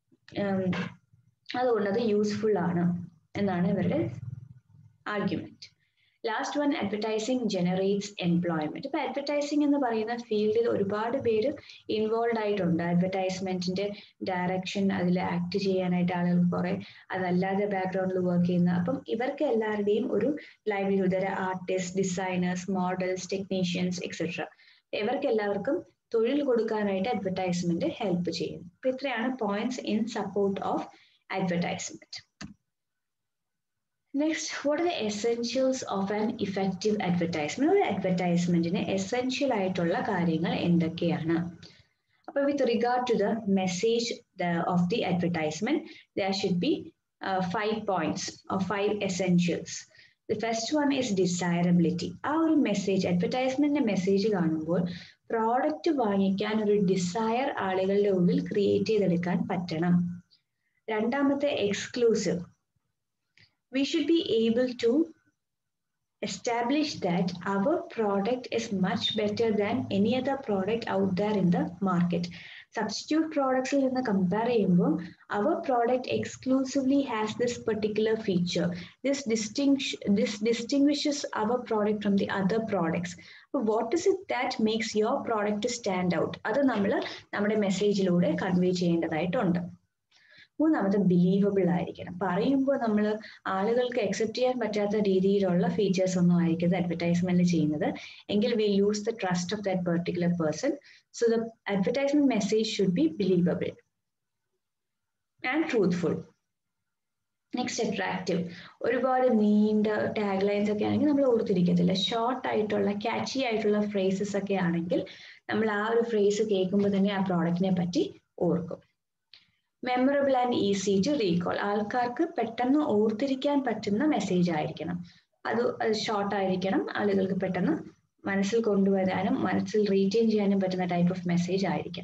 അതുകൊണ്ട് അത് യൂസ്ഫുൾ ആണ് എന്നാണ് ഇവരുടെ argument last one advertising generates employment ഇപ്പൊ അഡ്വർടൈസിങ് എന്ന് പറയുന്ന ഫീൽഡിൽ ഒരുപാട് പേര് ഇൻവോൾവ് ആയിട്ടുണ്ട് അഡ്വർടൈസ്മെന്റിന്റെ ഡയറക്ഷൻ അതിൽ ആക്ട് ചെയ്യാനായിട്ട് ആളുകൾ കുറെ അതല്ലാതെ ബാക്ക്ഗ്രൗണ്ടിൽ വർക്ക് ചെയ്യുന്ന അപ്പം ഇവർക്ക് എല്ലാവരുടെയും ഒരു livelihood artist designers models technicians etcetera ഇവർക്ക് എല്ലാവർക്കും തൊഴിൽ കൊടുക്കാനായിട്ട് അഡ്വർടൈസ്മെന്റ് ഹെൽപ്പ് ചെയ്യുന്നു അപ്പൊ ഇത്രയാണ് points in support of advertisement next what are the essentials of an effective advertisement ഒരു അഡ്വർടൈസ്മെന്റിന് എസെൻഷ്യൽ ആയിട്ടുള്ള കാര്യങ്ങൾ എന്തൊക്കെയാണ് അപ്പോൾ with regard to the message of the advertisement there should be five points of five essentials the first one is desirability ആ ഒരു message അഡ്വർടൈസ്മെന്റിന്റെ message കാണുമ്പോൾ പ്രോഡക്റ്റ് വാങ്ങിക്കാൻ ഒരു ഡിസയർ ആളുകളുടെ ഉള്ളിൽ ക്രിയേറ്റ് ചെയ്തെടുക്കാൻ പറ്റണം രണ്ടാമത്തെ exclusive we should be able to establish that our product is much better than any other product out there in the market. Substitute products in the comparable, our product exclusively has this particular feature. This distinguish this distinguishes our product from the other products. But what is it that makes your product to stand out? അത് നമ്മൾ നമ്മുടെ മെസ്സേജിലൂടെ convey ചെയ്യേണ്ടതായിട്ടുണ്ട് മൂന്നാമത് believable ആയിരിക്കണം പറയുമ്പോൾ നമ്മൾ ആളുകൾക്ക് accept ചെയ്യാൻ പറ്റാത്ത രീതിയിലുള്ള ഫീച്ചേഴ്സ് ഒന്നും ആയിരിക്കും അഡ്വർടൈസ്മെന്റ് ചെയ്യുന്നത് എങ്കിൽ we lose the trust of that particular person so the advertisement message should be believable and truthful next attractive ഒരുപാട് നീണ്ട ടാഗ് ലൈൻസ് ഒക്കെ ആണെങ്കിൽ നമ്മൾ ഓർത്തിരിക്കത്തില്ല ഷോർട്ട് ആയിട്ടുള്ള ക്യാച്ചി ആയിട്ടുള്ള ഫ്രേസസ് ഒക്കെ ആണെങ്കിൽ നമ്മൾ ആ ഒരു ഫ്രേസ് കേൾക്കുമ്പോൾ തന്നെ ആ പ്രോഡക്റ്റിനെ പറ്റി ഓർക്കും memorable and easy to recall ആൾക്കാർക്ക് പെട്ടെന്ന് ഓർത്തിരിക്കാൻ പറ്റുന്ന മെസ്സേജ് ആയിരിക്കണം അത് ഷോർട്ട് ആയിരിക്കണം ആളുകൾക്ക് പെട്ടെന്ന് മനസ്സിൽ കൊണ്ടുവരാനും മനസ്സിൽ റീറ്റെയിൻ ചെയ്യാനും പറ്റുന്ന ടൈപ്പ് ഓഫ് മെസ്സേജ് ആയിരിക്കാം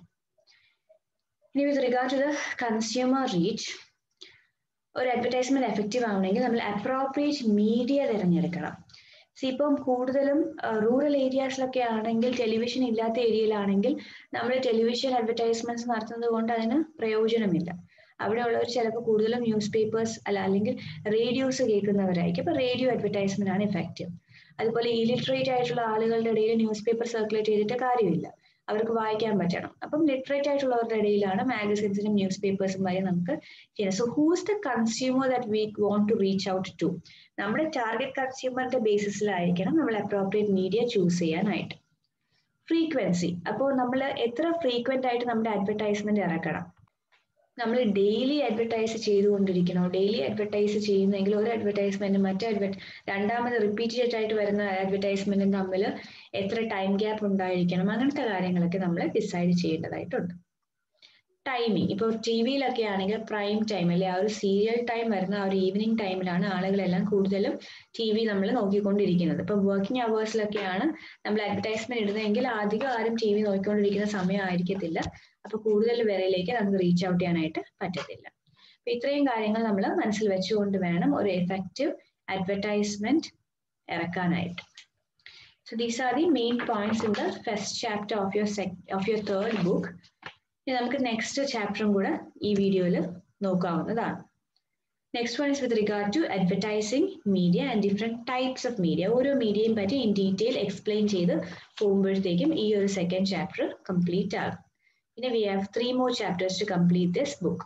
ഇനി with regard to the consumer reach ഒരു അഡ്വർടൈസ്മെന്റ് എഫക്റ്റീവ് ആവണമെങ്കിൽ നമ്മൾ അപ്രോപ്രിയേറ്റ് മീഡിയ തിരഞ്ഞെടുക്കണം സി ഇപ്പം കൂടുതലും റൂറൽ ഏരിയാസിലൊക്കെ ആണെങ്കിൽ ടെലിവിഷൻ ഇല്ലാത്ത ഏരിയയിലാണെങ്കിൽ നമ്മൾ ടെലിവിഷൻ അഡ്വർടൈസ്മെന്റ്സ് നടത്തുന്നത് കൊണ്ട് അതിന് പ്രയോജനമില്ല അവിടെ ഉള്ളവർ ചിലപ്പോൾ കൂടുതലും ന്യൂസ് പേപ്പേഴ്സ് അല്ല അല്ലെങ്കിൽ റേഡിയോസ് കേൾക്കുന്നവരായിരിക്കും അപ്പൊ റേഡിയോ അഡ്വർടൈസ്മെന്റ് ആണ് എഫക്റ്റീവ് അതുപോലെ ഇലിറ്ററേറ്റ് ആയിട്ടുള്ള ആളുകളുടെ ഇടയിൽ ന്യൂസ് പേപ്പർ സർക്കുലേറ്റ് ചെയ്തിട്ട് കാര്യമില്ല അവർക്ക് വായിക്കാൻ പറ്റണം അപ്പം ലിറ്ററേറ്റ് ആയിട്ടുള്ളവരുടെ ഇടയിലാണ് മാഗസിൻസിനും ന്യൂസ് പേപ്പേഴ്സും വരെ നമുക്ക് ചെയ്യുന്നത് so who's the consumer that we want to reach out to നമ്മുടെ ടാർഗറ്റ് കൺസ്യൂമറിന്റെ ബേസിസിലായിരിക്കണം നമ്മൾ അപ്രോപ്രിയേറ്റ് മീഡിയ ചൂസ് ചെയ്യാനായിട്ട് ഫ്രീക്വൻസി അപ്പോൾ നമ്മൾ എത്ര ഫ്രീക്വന്റ് ആയിട്ട് നമ്മുടെ അഡ്വർടൈസ്മെന്റ് ഇറക്കണം നമ്മൾ ഡെയിലി അഡ്വർടൈസ് ചെയ്തുകൊണ്ടിരിക്കണോ ഡെയിലി അഡ്വർടൈസ് ചെയ്യുന്നെങ്കിൽ ഒരു അഡ്വർടൈസ്മെന്റും മറ്റേ അഡ്വർ രണ്ടാമത് റിപ്പീറ്റഡ് ആയിട്ട് വരുന്ന അഡ്വർടൈസ്മെന്റും തമ്മിൽ എത്ര ടൈം ഗ്യാപ്പ് ഉണ്ടായിരിക്കണം അങ്ങനത്തെ കാര്യങ്ങളൊക്കെ നമ്മൾ ഡിസൈഡ് ചെയ്യേണ്ടതായിട്ടുണ്ട് ടൈമിങ് ഇപ്പോൾ ടി വിയിലൊക്കെ ആണെങ്കിൽ പ്രൈം ടൈം അല്ലെ ആ ഒരു സീരിയൽ ടൈം വരുന്ന ആ ഒരു ഈവനിങ് ടൈമിലാണ് ആളുകളെല്ലാം കൂടുതലും ടി വി നമ്മൾ നോക്കിക്കൊണ്ടിരിക്കുന്നത് ഇപ്പൊ വർക്കിംഗ് അവേഴ്സിലൊക്കെയാണ് നമ്മൾ അഡ്വർടൈസ്മെന്റ് ഇടുന്നതെങ്കിൽ അധികം ആരും ടി വി നോക്കിക്കൊണ്ടിരിക്കുന്ന സമയം ആയിരിക്കത്തില്ല അപ്പൊ കൂടുതൽ പേരിലേക്ക് നമുക്ക് റീച്ച് ഔട്ട് ചെയ്യാനായിട്ട് പറ്റത്തില്ല അപ്പൊ ഇത്രയും കാര്യങ്ങൾ നമ്മൾ മനസ്സിൽ വെച്ചുകൊണ്ട് വേണം ഒരു എഫക്റ്റീവ് അഡ്വർടൈസ്മെന്റ് ഇറക്കാനായിട്ട് So these are the main points in the first chapter of your sec of your third book. ഇനി നമുക്ക് നെക്സ്റ്റ് ചാപ്റ്ററും കൂടെ ഈ വീഡിയോയിൽ നോക്കാവുന്നതാണ് next one is with regard to advertising media and different types of media ഓരോ മീഡിയയും പറ്റി in detail explain ചെയ്ത് പോകുമ്പോഴത്തേക്കും ഈ ഒരു സെക്കൻഡ് ചാപ്റ്റർ കംപ്ലീറ്റ് ആകും പിന്നെ we have three more chapters to complete this book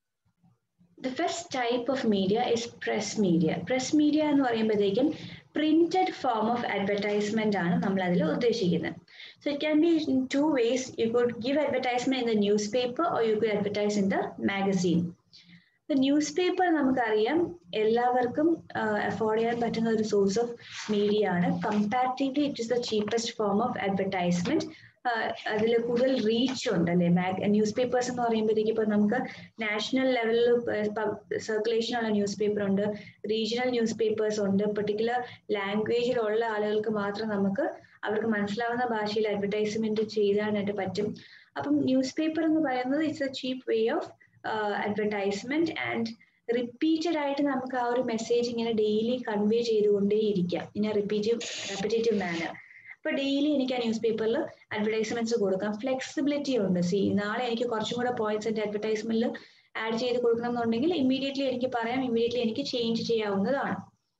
the first type of media is press media press media എന്ന് പറയുമ്പോഴത്തേക്കും പ്രിന്റഡ് ഫോം ഓഫ് അഡ്വർടൈസ്മെന്റ് ആണ് നമ്മൾ അതിൽ ഉദ്ദേശിക്കുന്നത് so it can be in two ways you could give advertisement in the newspaper or you could advertise in the magazine newspaper നമുക്കറിയാം എല്ലാവർക്കും afford ചെയ്യാൻ പറ്റുന്ന ഒരു സോഴ്സ് ഓഫ് മീഡിയ ആണ് comparatively it is the cheapest form of advertisement അതിൽ കൂടുതൽ reach ഉണ്ട് അല്ലെ ന്യൂസ് പേപ്പേഴ്സ് എന്ന് പറയുമ്പോഴത്തേക്ക് ഇപ്പൊ നമുക്ക് നാഷണൽ ലെവലിൽ സർക്കുലേഷൻ ഉള്ള ന്യൂസ് പേപ്പർ ഉണ്ട് റീജിയണൽ ന്യൂസ് പേപ്പേഴ്സ് ഉണ്ട് പെർട്ടിക്കുലർ ലാംഗ്വേജിലുള്ള ആളുകൾക്ക് മാത്രം നമുക്ക് അവർക്ക് മനസ്സിലാവുന്ന ഭാഷയിൽ അഡ്വർടൈസ്മെന്റ് ചെയ്താനായിട്ട് പറ്റും അപ്പം ന്യൂസ് പേപ്പർ എന്ന് പറയുന്നത് it's a cheap way of advertisement and repeated ആയിട്ട് നമുക്ക് ആ ഒരു മെസ്സേജ് ഇങ്ങനെ ഡെയിലി കൺവേ ചെയ്തുകൊണ്ടേയിരിക്കാം in a repetitive repetitive manner ഇപ്പൊ ഡെയിലി എനിക്ക് ആ ന്യൂസ് പേപ്പറിൽ അഡ്വർടൈസ്മെന്റ്സ് കൊടുക്കാം ഫ്ലെക്സിബിലിറ്റി ഉണ്ട് സി നാളെ എനിക്ക് കുറച്ചും കൂടെ പോയിന്റ്സ് എന്റെ അഡ്വർടൈസ്മെന്റിൽ ആഡ് ചെയ്ത് കൊടുക്കണം എന്നുണ്ടെങ്കിൽ ഇമ്മീഡിയറ്റ്ലി എനിക്ക് പറയാം ഇമ്മീഡിയറ്റ്ലി എനിക്ക് ചേഞ്ച് ചെയ്യാവുന്നതാണ്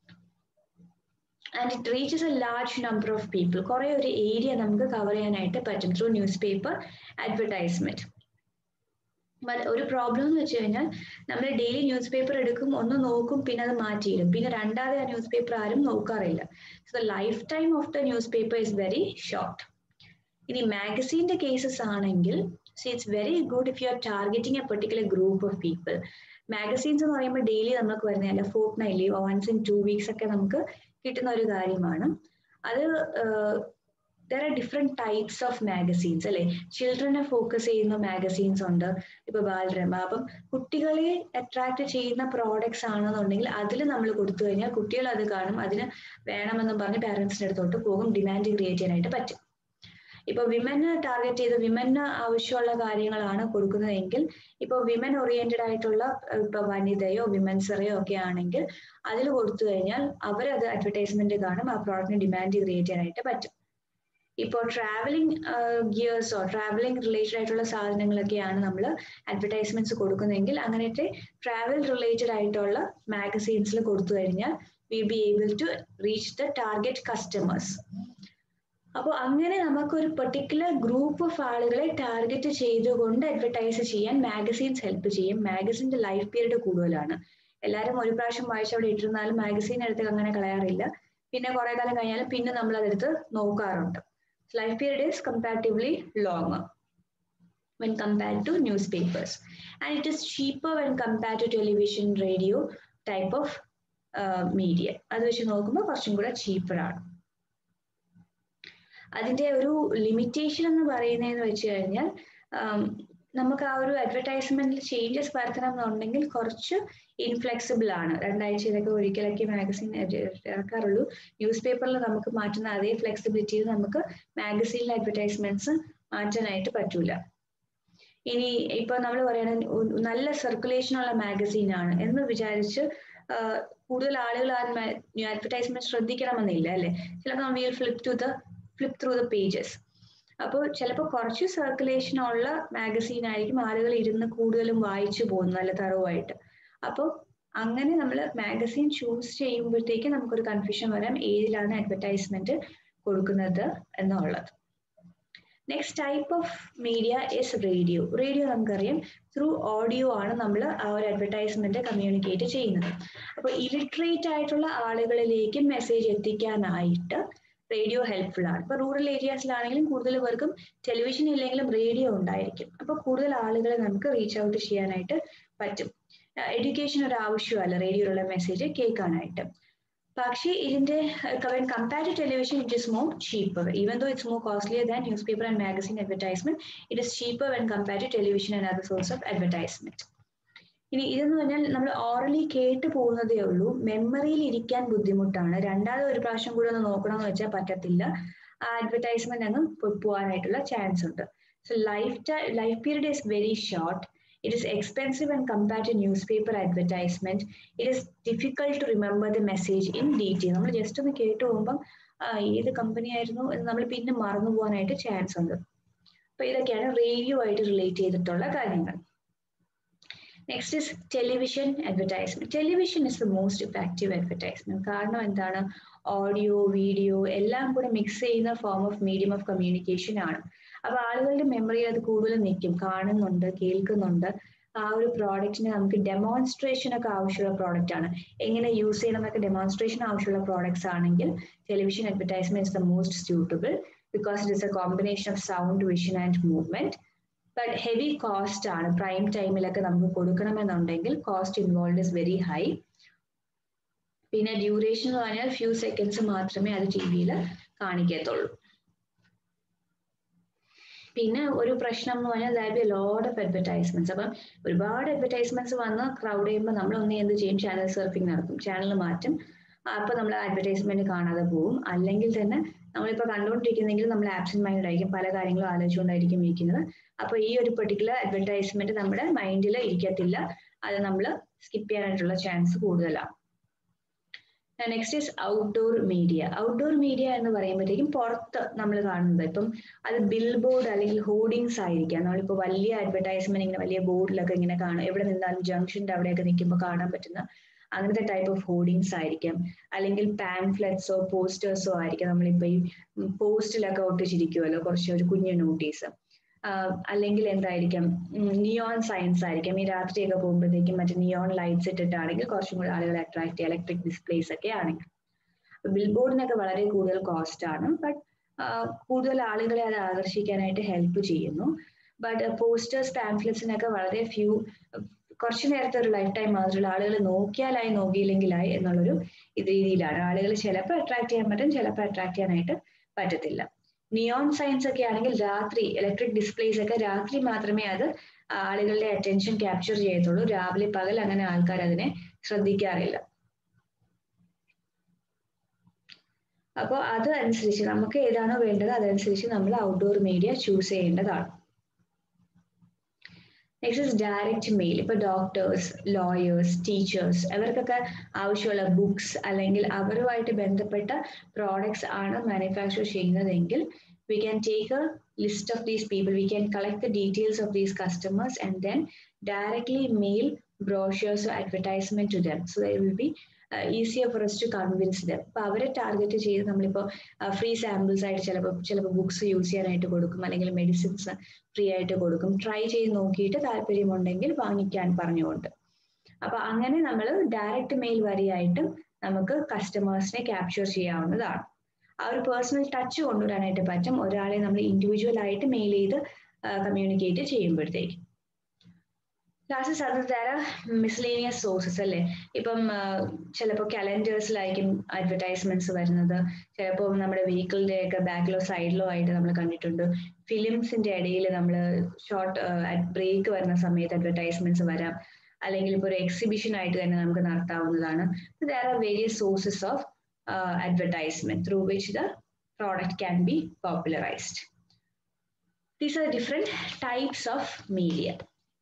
and it reaches a large number of people കുറെ ഒരു ഏരിയ നമുക്ക് കവർ ചെയ്യാനായിട്ട് പറ്റും ത്രൂ ന്യൂസ് പേപ്പർ അഡ്വർടൈസ്മെന്റ് ഒരു പ്രോബ്ലം എന്ന് വെച്ച് കഴിഞ്ഞാൽ നമ്മൾ ഡെയിലി ന്യൂസ് പേപ്പർ എടുക്കും ഒന്ന് നോക്കും പിന്നെ അത് മാറ്റിയിടും പിന്നെ രണ്ടാമത് ആ ന്യൂസ് പേപ്പർ ആരും നോക്കാറില്ല so the lifetime of the newspaper is very short ഇനി മാഗസീന്റെ കേസസ് ആണെങ്കിൽ so it's very good if you are targeting a particular group of people magazines എന്ന് പറയുമ്പോൾ ഡെയിലി നമുക്ക് വരുന്നതല്ല fortnightly once in two weeks ഒക്കെ നമുക്ക് കിട്ടുന്ന ഒരു കാര്യമാണ് അത് there are different types of magazines അല്ലെ ചിൽഡ്രനെ ഫോക്കസ് ചെയ്യുന്ന മാഗസീൻസ് ഉണ്ട് ഇപ്പൊ ബാലരമ അപ്പം കുട്ടികളെ അട്രാക്ട് ചെയ്യുന്ന പ്രോഡക്ട്സ് ആണെന്നുണ്ടെങ്കിൽ അതിൽ നമ്മൾ കൊടുത്തു കഴിഞ്ഞാൽ കുട്ടികൾ അത് കാണും അതിന് വേണമെന്ന് പറഞ്ഞ് പാരന്റ്സിന്റെ അടുത്തോട്ട് പോകും ഡിമാൻഡ് ക്രിയേറ്റ് ചെയ്യാനായിട്ട് പറ്റും ഇപ്പൊ വിമന് ടാർഗറ്റ് ചെയ്ത് വിമന് ആവശ്യമുള്ള കാര്യങ്ങളാണ് കൊടുക്കുന്നതെങ്കിൽ ഇപ്പൊ വിമൻ ഓറിയന്റഡ് ആയിട്ടുള്ള ഇപ്പൊ വനിതയോ വിമൻസറയോ ഒക്കെ ആണെങ്കിൽ അതിൽ കൊടുത്തു കഴിഞ്ഞാൽ അവരത് അഡ്വർടൈസ്മെന്റ് കാണും ആ പ്രോഡക്റ്റിന് ഡിമാൻഡ് ക്രിയേറ്റ് ചെയ്യാനായിട്ട് പറ്റും ഇപ്പോൾ ട്രാവലിംഗ് ഗിയേഴ്സോ ട്രാവലിംഗ് റിലേറ്റഡ് ആയിട്ടുള്ള സാധനങ്ങളൊക്കെയാണ് നമ്മൾ അഡ്വർടൈസ്മെന്റ്സ് കൊടുക്കുന്നതെങ്കിൽ അങ്ങനത്തെ ട്രാവൽ റിലേറ്റഡ് ആയിട്ടുള്ള മാഗസീൻസിൽ കൊടുത്തു കഴിഞ്ഞാൽ we be able to reach the target customers അപ്പോൾ അങ്ങനെ നമുക്ക് ഒരു പെർട്ടിക്കുലർ ഗ്രൂപ്പ് ഓഫ് ആളുകളെ ടാർഗറ്റ് ചെയ്തുകൊണ്ട് അഡ്വർടൈസ് ചെയ്യാൻ മാഗസീൻസ് ഹെൽപ്പ് ചെയ്യും മാഗസീൻ്റെ ലൈഫ് പീരീഡ് കൂടുതലാണ് എല്ലാവരും ഒരു പ്രാവശ്യം വായിച്ച് അവിടെ ഇട്ടിരുന്നാലും മാഗസീൻ എടുത്ത് അങ്ങനെ കളയാറില്ല പിന്നെ കുറെ കാലം കഴിഞ്ഞാലും പിന്നെ നമ്മൾ അതെടുത്ത് നോക്കാറുണ്ട് life period is comparatively longer when compared to newspapers and it is cheaper when compared to television radio type of uh, media അത് വെച്ച് നോക്കുമ്പോൾ കുറച്ചും കൂടെ ചീപ്പറാണ് അതിന്റെ ഒരു ലിമിറ്റേഷൻ എന്ന് പറയുന്നതെന്ന് വെച്ച് കഴിഞ്ഞാൽ നമുക്ക് ആ ഒരു അഡ്വർടൈസ്മെന്റിൽ ചേഞ്ചസ് വരുത്തണം എന്നുണ്ടെങ്കിൽ കുറച്ച് ഇൻഫ്ലെക്സിബിൾ ആണ് രണ്ടാഴ്ചയിലൊക്കെ ഒരിക്കലൊക്കെ മാഗസീൻ ഇറക്കാറുള്ളൂ ന്യൂസ് പേപ്പറിൽ നമുക്ക് മാറ്റുന്ന അതേ ഫ്ലെക്സിബിലിറ്റിയിൽ നമുക്ക് മാഗസീനിലെ അഡ്വർടൈസ്മെന്റ്സ് മാറ്റാനായിട്ട് പറ്റൂല ഇനി ഇപ്പൊ നമ്മൾ പറയുന്നത് നല്ല സർക്കുലേഷൻ ഉള്ള മാഗസീൻ ആണ് എന്ന് വിചാരിച്ച് കൂടുതൽ ആളുകൾ ആ അഡ്വർടൈസ്മെന്റ് ശ്രദ്ധിക്കണമെന്നില്ല അല്ലെ ചിലപ്പോൾ നമ്മൾ flip to the flip through the pages അപ്പോൾ ചിലപ്പോൾ കുറച്ച് സർക്കുലേഷൻ ഉള്ള മാഗസീൻ ആയിരിക്കും ആളുകൾ ഇരുന്ന് കൂടുതലും വായിച്ചു പോകുന്നത് നല്ല തറവായിട്ട് അപ്പോൾ അങ്ങനെ നമ്മൾ മാഗസീൻ ചൂസ് ചെയ്യുമ്പോഴത്തേക്ക് നമുക്കൊരു കൺഫ്യൂഷൻ വരാം ഏതിലാണ് അഡ്വർടൈസ്മെന്റ് കൊടുക്കുന്നത് എന്നുള്ളത് next type of media is radio radio നമുക്കറിയാം ത്രൂ ഓഡിയോ ആണ് നമ്മൾ ആ ഒരു അഡ്വർടൈസ്മെന്റ് കമ്മ്യൂണിക്കേറ്റ് ചെയ്യുന്നത് അപ്പോൾ ഇലിട്രേറ്റ് ആയിട്ടുള്ള ആളുകളിലേക്ക് മെസ്സേജ് എത്തിക്കാനായിട്ട് റേഡിയോ ഹെൽപ്ഫുൾ ആണ് ഇപ്പൊ റൂറൽ ഏരിയാസിലാണെങ്കിലും കൂടുതൽ പേർക്കും ടെലിവിഷൻ ഇല്ലെങ്കിലും റേഡിയോ ഉണ്ടായിരിക്കും അപ്പൊ കൂടുതൽ ആളുകളെ നമുക്ക് റീച്ച് ഔട്ട് ചെയ്യാനായിട്ട് പറ്റും എഡ്യൂക്കേഷൻ ഒരു ആവശ്യമല്ല റേഡിയോയിലുള്ള മെസ്സേജ് കേൾക്കാനായിട്ട് പക്ഷേ ഇതിന്റെ when compare to television it is more cheaper even though it's more costlier than newspaper and magazine advertisement it is cheaper when compare to television and other source of advertisement ഇനി ഇതെന്ന് പറഞ്ഞാൽ നമ്മൾ orally കേട്ട് പോകുന്നതേ ഉള്ളൂ മെമ്മറിയിൽ ഇരിക്കാൻ ബുദ്ധിമുട്ടാണ് രണ്ടാമത് ഒരു പ്രാവശ്യം കൂടി ഒന്ന് നോക്കണമെന്ന് വെച്ചാൽ പറ്റത്തില്ല ആ അഡ്വർടൈസ്മെന്റ് അങ്ങ് പോകാനായിട്ടുള്ള ചാൻസ് ഉണ്ട് so life life period is very short It is expensive when compared to newspaper advertisement. It is difficult to remember the message in detail. നമ്മൾ ജസ്റ്റ് ഒന്ന് കേട്ട് പോകുമ്പം ഏത് കമ്പനി ആയിരുന്നു എന്ന് നമ്മൾ പിന്നെ മറന്നു പോകാനായിട്ട് ചാൻസ് ഉണ്ട് അപ്പൊ ഇതൊക്കെയാണ് റേഡിയോ ആയിട്ട് റിലേറ്റ് ചെയ്തിട്ടുള്ള കാര്യങ്ങൾ next is television advertisement television is the most effective advertisement കാരണം എന്താണ് ഓഡിയോ വീഡിയോ എല്ലാം കൂടെ മിക്സ് ചെയ്യുന്ന form of medium of communication ആണ് അപ്പൊ ആളുകളുടെ മെമ്മറിയിൽ അത് കൂടുതൽ നിൽക്കും കാണുന്നുണ്ട് കേൾക്കുന്നുണ്ട് ആ ഒരു പ്രോഡക്റ്റിന് നമുക്ക് ഡെമോൺസ്ട്രേഷൻ ഒക്കെ ആവശ്യമുള്ള പ്രോഡക്റ്റ് ആണ് എങ്ങനെ യൂസ് ചെയ്യണം എന്നൊക്കെ ഡെമോൺസ്ട്രേഷൻ ആവശ്യമുള്ള പ്രോഡക്ട്സ് ആണെങ്കിൽ television advertisement is the most suitable because it is a combination of sound vision and movement but heavy cost ആണ് പ്രൈം ടൈമിലൊക്കെ നമുക്ക് കൊടുക്കണമെന്നുണ്ടെങ്കിൽ cost involve is very high പിന്നെ ഡ്യൂറേഷൻ എന്ന് പറഞ്ഞാൽ ഫ്യൂ സെക്കൻഡ്സ് മാത്രമേ അത് ടി വിയിൽ കാണിക്കത്തുള്ളൂ പിന്നെ ഒരു പ്രശ്നം എന്ന് പറഞ്ഞാൽ that be load of advertisements അപ്പം ഒരുപാട് അഡ്വർടൈസ്മെന്റ്സ് വന്ന് ക്രൗഡ് ചെയ്യുമ്പോൾ നമ്മൾ ഒന്ന് എന്ത് ചെയ്യും ചാനൽ സർഫിംഗ് നടത്തും ചാനൽ മാറ്റും അപ്പൊ നമ്മൾ അഡ്വർടൈസ്മെന്റ് കാണാതെ പോകും അല്ലെങ്കിൽ തന്നെ നമ്മളിപ്പോൾ കണ്ടുകൊണ്ടിരിക്കുന്നെങ്കിൽ നമ്മൾ ആബ്സെന്റ് മൈൻഡ് ആയിരിക്കും പല കാര്യങ്ങളും ആലോചിച്ചുകൊണ്ടായിരിക്കും ഇരിക്കുന്നത് അപ്പോൾ ഈ ഒരു പെർട്ടിക്കുലർ അഡ്വർടൈസ്മെന്റ് നമ്മുടെ മൈൻഡിൽ ഇരിക്കത്തില്ല അത് നമ്മൾ സ്കിപ്പ് ചെയ്യാനായിട്ടുള്ള ചാൻസ് കൂടുതലാണ് next is outdoor media outdoor media എന്ന് പറയുമ്പോഴത്തേക്കും പുറത്ത് നമ്മൾ കാണുന്നത് ഇപ്പം അത് ബിൽ ബോർഡ് അല്ലെങ്കിൽ ഹോർഡിങ്സ് ആയിരിക്കാം നമ്മളിപ്പോൾ വലിയ അഡ്വർടൈസ്മെന്റ് ഇങ്ങനെ വലിയ ബോർഡിലൊക്കെ ഇങ്ങനെ കാണും എവിടെ നിന്നാലും ജംഗ്ഷന്റെ അവിടെയൊക്കെ നിൽക്കുമ്പോൾ കാണാൻ പറ്റുന്ന അങ്ങനത്തെ ടൈപ്പ് ഓഫ് ഹോർഡിങ്സ് ആയിരിക്കാം അല്ലെങ്കിൽ പാംഫ്ലെറ്റ്സോ പോസ്റ്റേഴ്സോ ആയിരിക്കാം നമ്മളിപ്പോൾ ഈ പോസ്റ്റിലൊക്കെ ഒട്ടിച്ചിരിക്കുമല്ലോ കുറച്ച് ഒരു കുഞ്ഞു നോട്ടീസ് അല്ലെങ്കിൽ എന്തായിരിക്കാം നിയോൺ സയൻസ് ആയിരിക്കാം ഈ രാത്രിയൊക്കെ പോകുമ്പോഴത്തേക്കും മറ്റേ നിയോൺ ലൈറ്റ്സ് ഇട്ടിട്ടാണെങ്കിൽ കുറച്ചും കൂടി ആളുകളെ അട്രാക്ട് ചെയ്യുക ഇലക്ട്രിക് ഡിസ്പ്ലേസ് ഒക്കെ ആണെങ്കിൽ ബിൽ ബോർഡിനൊക്കെ വളരെ കൂടുതൽ കോസ്റ്റ് ആണ് ബട്ട് കൂടുതൽ ആളുകളെ അത് ആകർഷിക്കാനായിട്ട് ഹെൽപ്പ് ചെയ്യുന്നു ബട്ട് പോസ്റ്റേഴ്സ് പാംഫ്ലെറ്റ്സിനൊക്കെ വളരെ ഫ്യൂ കുറച്ചു നേരത്തെ ഒരു ലൈഫ് ടൈം മാത്രമല്ല ആളുകൾ നോക്കിയാലായി നോക്കിയില്ലെങ്കിലായി എന്നുള്ളൊരു ഇത് രീതിയിലാണ് ആളുകൾ ചിലപ്പോൾ അട്രാക്ട് ചെയ്യാൻ പറ്റും ചിലപ്പോൾ അട്രാക്ട് ചെയ്യാനായിട്ട് പറ്റത്തില്ല നിയോൺ സയൻസ് ഒക്കെ ആണെങ്കിൽ രാത്രി ഇലക്ട്രിക് ഡിസ്പ്ലേസ് ഒക്കെ രാത്രി മാത്രമേ അത് ആളുകളുടെ അറ്റൻഷൻ ക്യാപ്ചർ ചെയ്യത്തുള്ളൂ രാവിലെ പകൽ അങ്ങനെ ആൾക്കാർ അതിനെ ശ്രദ്ധിക്കാറില്ല അപ്പോൾ അത് അനുസരിച്ച് നമുക്ക് ഏതാണോ വേണ്ടത് അതനുസരിച്ച് നമ്മൾ ഔട്ട്ഡോർ മീഡിയ ചൂസ് ചെയ്യേണ്ടതാണ് നെക്സ്റ്റ് ഇസ് ഡയറക്റ്റ് മെയിൽ ഇപ്പൊ ഡോക്ടേഴ്സ് ലോയേഴ്സ് ടീച്ചേഴ്സ് അവർക്കൊക്കെ ആവശ്യമുള്ള ബുക്സ് അല്ലെങ്കിൽ അവരുമായിട്ട് ബന്ധപ്പെട്ട പ്രോഡക്ട്സ് ആണ് മാനുഫാക്ചർ ചെയ്യുന്നതെങ്കിൽ we can take a list of these people we can collect the details of these customers and then directly mail brochures advertisement to them so the will be easier for us to convince them അപ്പൊ അവരെ target ചെയ്ത് നമ്മളിപ്പോൾ free samples ആയിട്ട് ചിലപ്പോൾ ചിലപ്പോൾ books use ചെയ്യാനായിട്ട് കൊടുക്കും അല്ലെങ്കിൽ മെഡിസിൻസ് ഫ്രീ ആയിട്ട് കൊടുക്കും ട്രൈ ചെയ്ത് നോക്കിയിട്ട് താല്പര്യമുണ്ടെങ്കിൽ വാങ്ങിക്കാൻ പറഞ്ഞുകൊണ്ട് അപ്പൊ അങ്ങനെ നമ്മൾ ഡയറക്റ്റ് മെയിൽ വഴിയായിട്ടും നമുക്ക് കസ്റ്റമേഴ്സിനെ ക്യാപ്ചർ ചെയ്യാവുന്നതാണ് ആ ഒരു പേഴ്സണൽ ടച്ച് കൊണ്ടുവരാനായിട്ട് പറ്റും ഒരാളെ നമ്മൾ ഇൻഡിവിജ്വൽ ആയിട്ട് മെയിൽ ചെയ്ത് കമ്മ്യൂണിക്കേറ്റ് ചെയ്യുമ്പോഴത്തേക്ക് ക്ലാസ്സസ് അത് തര മിസ്ലേനിയസ് സോഴ്സസ് അല്ലേ ഇപ്പം ചിലപ്പോൾ കലണ്ടേഴ്സിലായിരിക്കും അഡ്വർടൈസ്മെന്റ്സ് വരുന്നത് ചിലപ്പോൾ നമ്മുടെ വെഹിക്കിളിന്റെ ഒക്കെ ബാക്കിലോ സൈഡിലോ ആയിട്ട് നമ്മൾ കണ്ടിട്ടുണ്ട് ഫിലിംസിന്റെ ഇടയിൽ നമ്മൾ ഷോർട്ട് ബ്രേക്ക് വരുന്ന സമയത്ത് അഡ്വർടൈസ്മെന്റ്സ് വരാം അല്ലെങ്കിൽ ഇപ്പോൾ ഒരു എക്സിബിഷൻ ആയിട്ട് തന്നെ നമുക്ക് നടത്താവുന്നതാണ് there are various sources of advertisement through which the product can be popularized. These are different types of media.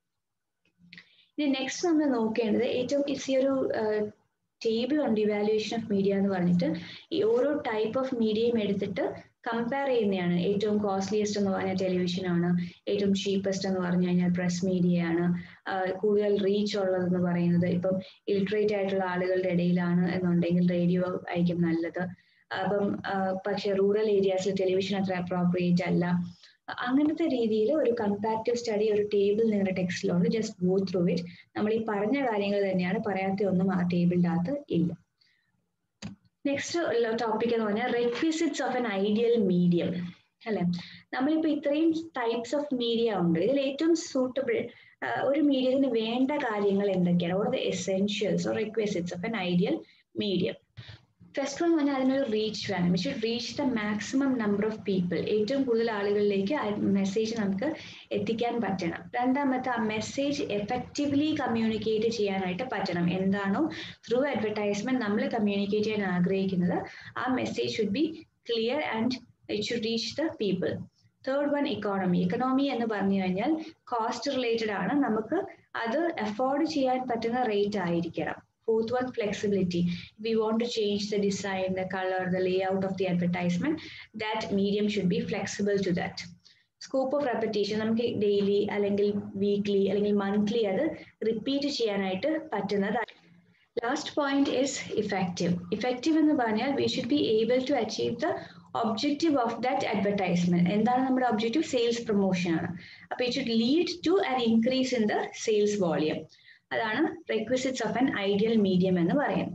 ഇനി നെക്സ്റ്റ് നമ്മൾ നോക്കേണ്ടത് ഏറ്റവും ഈ ഒരു ടേബിൾ ഉണ്ട് ഇവാലുവേഷൻ ഓഫ് മീഡിയ എന്ന് പറഞ്ഞിട്ട് ഈ ഓരോ ടൈപ്പ് ഓഫ് മീഡിയയും എടുത്തിട്ട് കമ്പയർ ചെയ്യുന്നതാണ് ഏറ്റവും കോസ്റ്റ്ലിയസ്റ്റ് എന്ന് പറഞ്ഞാൽ ടെലിവിഷൻ ആണ് ഏറ്റവും ചീപ്പസ്റ്റ് എന്ന് പറഞ്ഞു കഴിഞ്ഞാൽ പ്രസ് മീഡിയ ആണ് കൂടുതൽ റീച്ച് ഉള്ളതെന്ന് പറയുന്നത് ഇപ്പം ഇലിറ്ററേറ്റ് ആയിട്ടുള്ള ആളുകളുടെ ഇടയിലാണ് എന്നുണ്ടെങ്കിൽ റേഡിയോ ആയിരിക്കും നല്ലത് അപ്പം പക്ഷെ റൂറൽ ഏരിയാസിൽ ടെലിവിഷൻ അത്ര അപ്രോപ്രിയേറ്റ് അല്ല അങ്ങനത്തെ രീതിയിൽ ഒരു കമ്പാരിറ്റീവ് സ്റ്റഡി ഒരു ടേബിൾ നിങ്ങളുടെ ടെക്സ്റ്റിലുണ്ട് ജസ്റ്റ് ഗോ ത്രൂ ഇറ്റ് നമ്മൾ ഈ പറഞ്ഞ കാര്യങ്ങൾ തന്നെയാണ് പറയാത്ത ഒന്നും ആ ടേബിളിൻ്റെ അകത്ത് ഇല്ല നെക്സ്റ്റ് ടോപ്പിക് എന്ന് പറഞ്ഞാൽ requisites of an ideal medium അല്ലെ നമ്മളിപ്പോ ഇത്രയും ടൈപ്സ് ഓഫ് മീഡിയ ഉണ്ട് ഇതിൽ ഏറ്റവും സൂട്ടബിൾ ഒരു മീഡിയത്തിന് വേണ്ട കാര്യങ്ങൾ എന്തൊക്കെയാണ് or the essentials or requisites of an ideal medium first one പറഞ്ഞാൽ അതിനൊരു റീച്ച് വേണം we should reach the maximum number of people ഏറ്റവും കൂടുതൽ ആളുകളിലേക്ക് ആ മെസ്സേജ് നമുക്ക് എത്തിക്കാൻ പറ്റണം രണ്ടാമത്തെ ആ മെസ്സേജ് എഫക്റ്റീവ്ലി കമ്മ്യൂണിക്കേറ്റ് ചെയ്യാനായിട്ട് പറ്റണം എന്താണോ ത്രൂ അഡ്വർടൈസ്മെന്റ് നമ്മൾ കമ്മ്യൂണിക്കേറ്റ് ചെയ്യാൻ ആഗ്രഹിക്കുന്നത് ആ message should be clear and it should reach the people third one economy economy എന്ന് പറഞ്ഞു കഴിഞ്ഞാൽ കോസ്റ്റ് റിലേറ്റഡ് ആണ് നമുക്ക് അത് അഫോർഡ് ചെയ്യാൻ പറ്റുന്ന റേറ്റ് ആയിരിക്കണം fourth one flexibility if we want to change the design the color the layout of the advertisement that medium should be flexible to that scope of repetition നമുക്ക് daily അല്ലെങ്കിൽ weekly അല്ലെങ്കിൽ monthly അത് repeat ചെയ്യാനായിട്ട് പറ്റുന്നത് last point is effective effective എന്ന് പറഞ്ഞാൽ we should be able to achieve the objective of that advertisement എന്താണ് നമ്മുടെ ഒബ്ജക്റ്റീവ് സെയിൽസ് പ്രൊമോഷൻ ആണ് അപ്പൊ it should lead to an increase in the sales volume അതാണ് requisites of an ideal medium എന്ന് പറയുന്നത്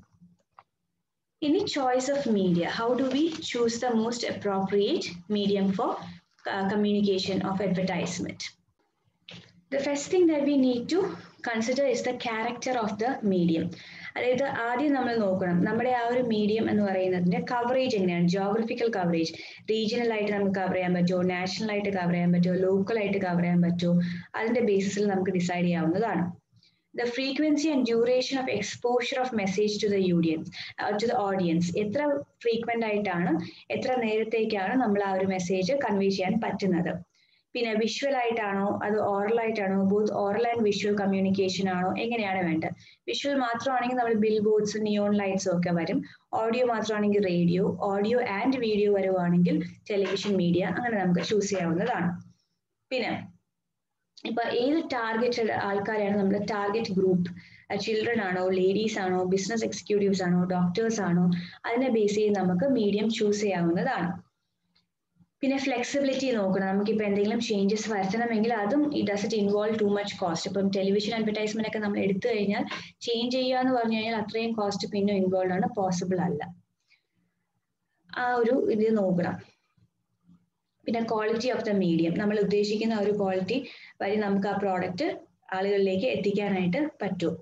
ഇനി choice of media how do we choose the most appropriate medium for communication of advertisement the first thing that we need to consider is the character of the medium അതായത് ആദ്യം നമ്മൾ നോക്കണം നമ്മുടെ ആ ഒരു മീഡിയം എന്ന് പറയുന്നതിന്റെ കവറേജ് എങ്ങനെയാണ് ജോഗ്രഫിക്കൽ കവറേജ് റീജിയണൽ ആയിട്ട് നമുക്ക് കവർ ചെയ്യാൻ പറ്റുമോ നാഷണൽ ആയിട്ട് കവർ ചെയ്യാൻ പറ്റുമോ ലോക്കൽ ആയിട്ട് കവർ ചെയ്യാൻ പറ്റുമോ അതിന്റെ ബേസിസിൽ നമുക്ക് ഡിസൈഡ് ചെയ്യാവുന്നതാണ് the frequency and duration of exposure of message to the audience to the audience എത്ര ഫ്രീക്വന്റ് ആയിട്ടാണ് എത്ര നേരത്തേക്കാണ് നമ്മൾ ആ ഒരു മെസ്സേജ് കൺവേ ചെയ്യാൻ പറ്റുന്നത് പിന്നെ വിഷ്വൽ ആയിട്ടാണോ അത് ഓറൽ ആയിട്ടാണോ both oral and visual communication ആണോ എങ്ങനെയാണ് വേണ്ടത് വിഷ്വൽ മാത്രമാണെങ്കിൽ നമ്മൾ ബിൽ ബോർഡ്സ് നിയോൺ ലൈറ്റ്സും ഒക്കെ വരും ഓഡിയോ മാത്രമാണെങ്കിൽ റേഡിയോ ഓഡിയോ ആൻഡ് വീഡിയോ വരുവാണെങ്കിൽ ടെലിവിഷൻ മീഡിയ അങ്ങനെ നമുക്ക് ചൂസ് ചെയ്യാവുന്നതാണ് പിന്നെ ഇപ്പൊ ഏത് ടാർഗറ്റ് ആൾക്കാരെയാണ് നമ്മുടെ ടാർഗറ്റ് ഗ്രൂപ്പ് ചിൽഡ്രൻ ആണോ ലേഡീസ് ആണോ ബിസിനസ് എക്സിക്യൂട്ടീവ്സ് ആണോ ഡോക്ടേഴ്സ് ആണോ അതിനെ ബേസ് ചെയ്ത് നമുക്ക് മീഡിയം ചൂസ് ചെയ്യാവുന്നതാണ് പിന്നെ ഫ്ലെക്സിബിലിറ്റി നോക്കണം നമുക്കിപ്പോൾ എന്തെങ്കിലും ചേഞ്ചസ് വരുത്തണമെങ്കിൽ അതും it does it involve too much cost ഇപ്പം ടെലിവിഷൻ അഡ്വർടൈസ്മെന്റ് ഒക്കെ നമ്മൾ എടുത്തു കഴിഞ്ഞാൽ ചേഞ്ച് ചെയ്യുക എന്ന് പറഞ്ഞു കഴിഞ്ഞാൽ അത്രയും കോസ്റ്റ് പിന്നെ ഇൻവോൾവ് ആണ് പോസിബിൾ അല്ല ആ ഒരു ഇത് നോക്കണം പിന്നെ ക്വാളിറ്റി ഓഫ് ദ മീഡിയം നമ്മൾ ഉദ്ദേശിക്കുന്ന ഒരു ക്വാളിറ്റി വഴി നമുക്ക് ആ പ്രോഡക്റ്റ് ആളുകളിലേക്ക് എത്തിക്കാനായിട്ട് പറ്റും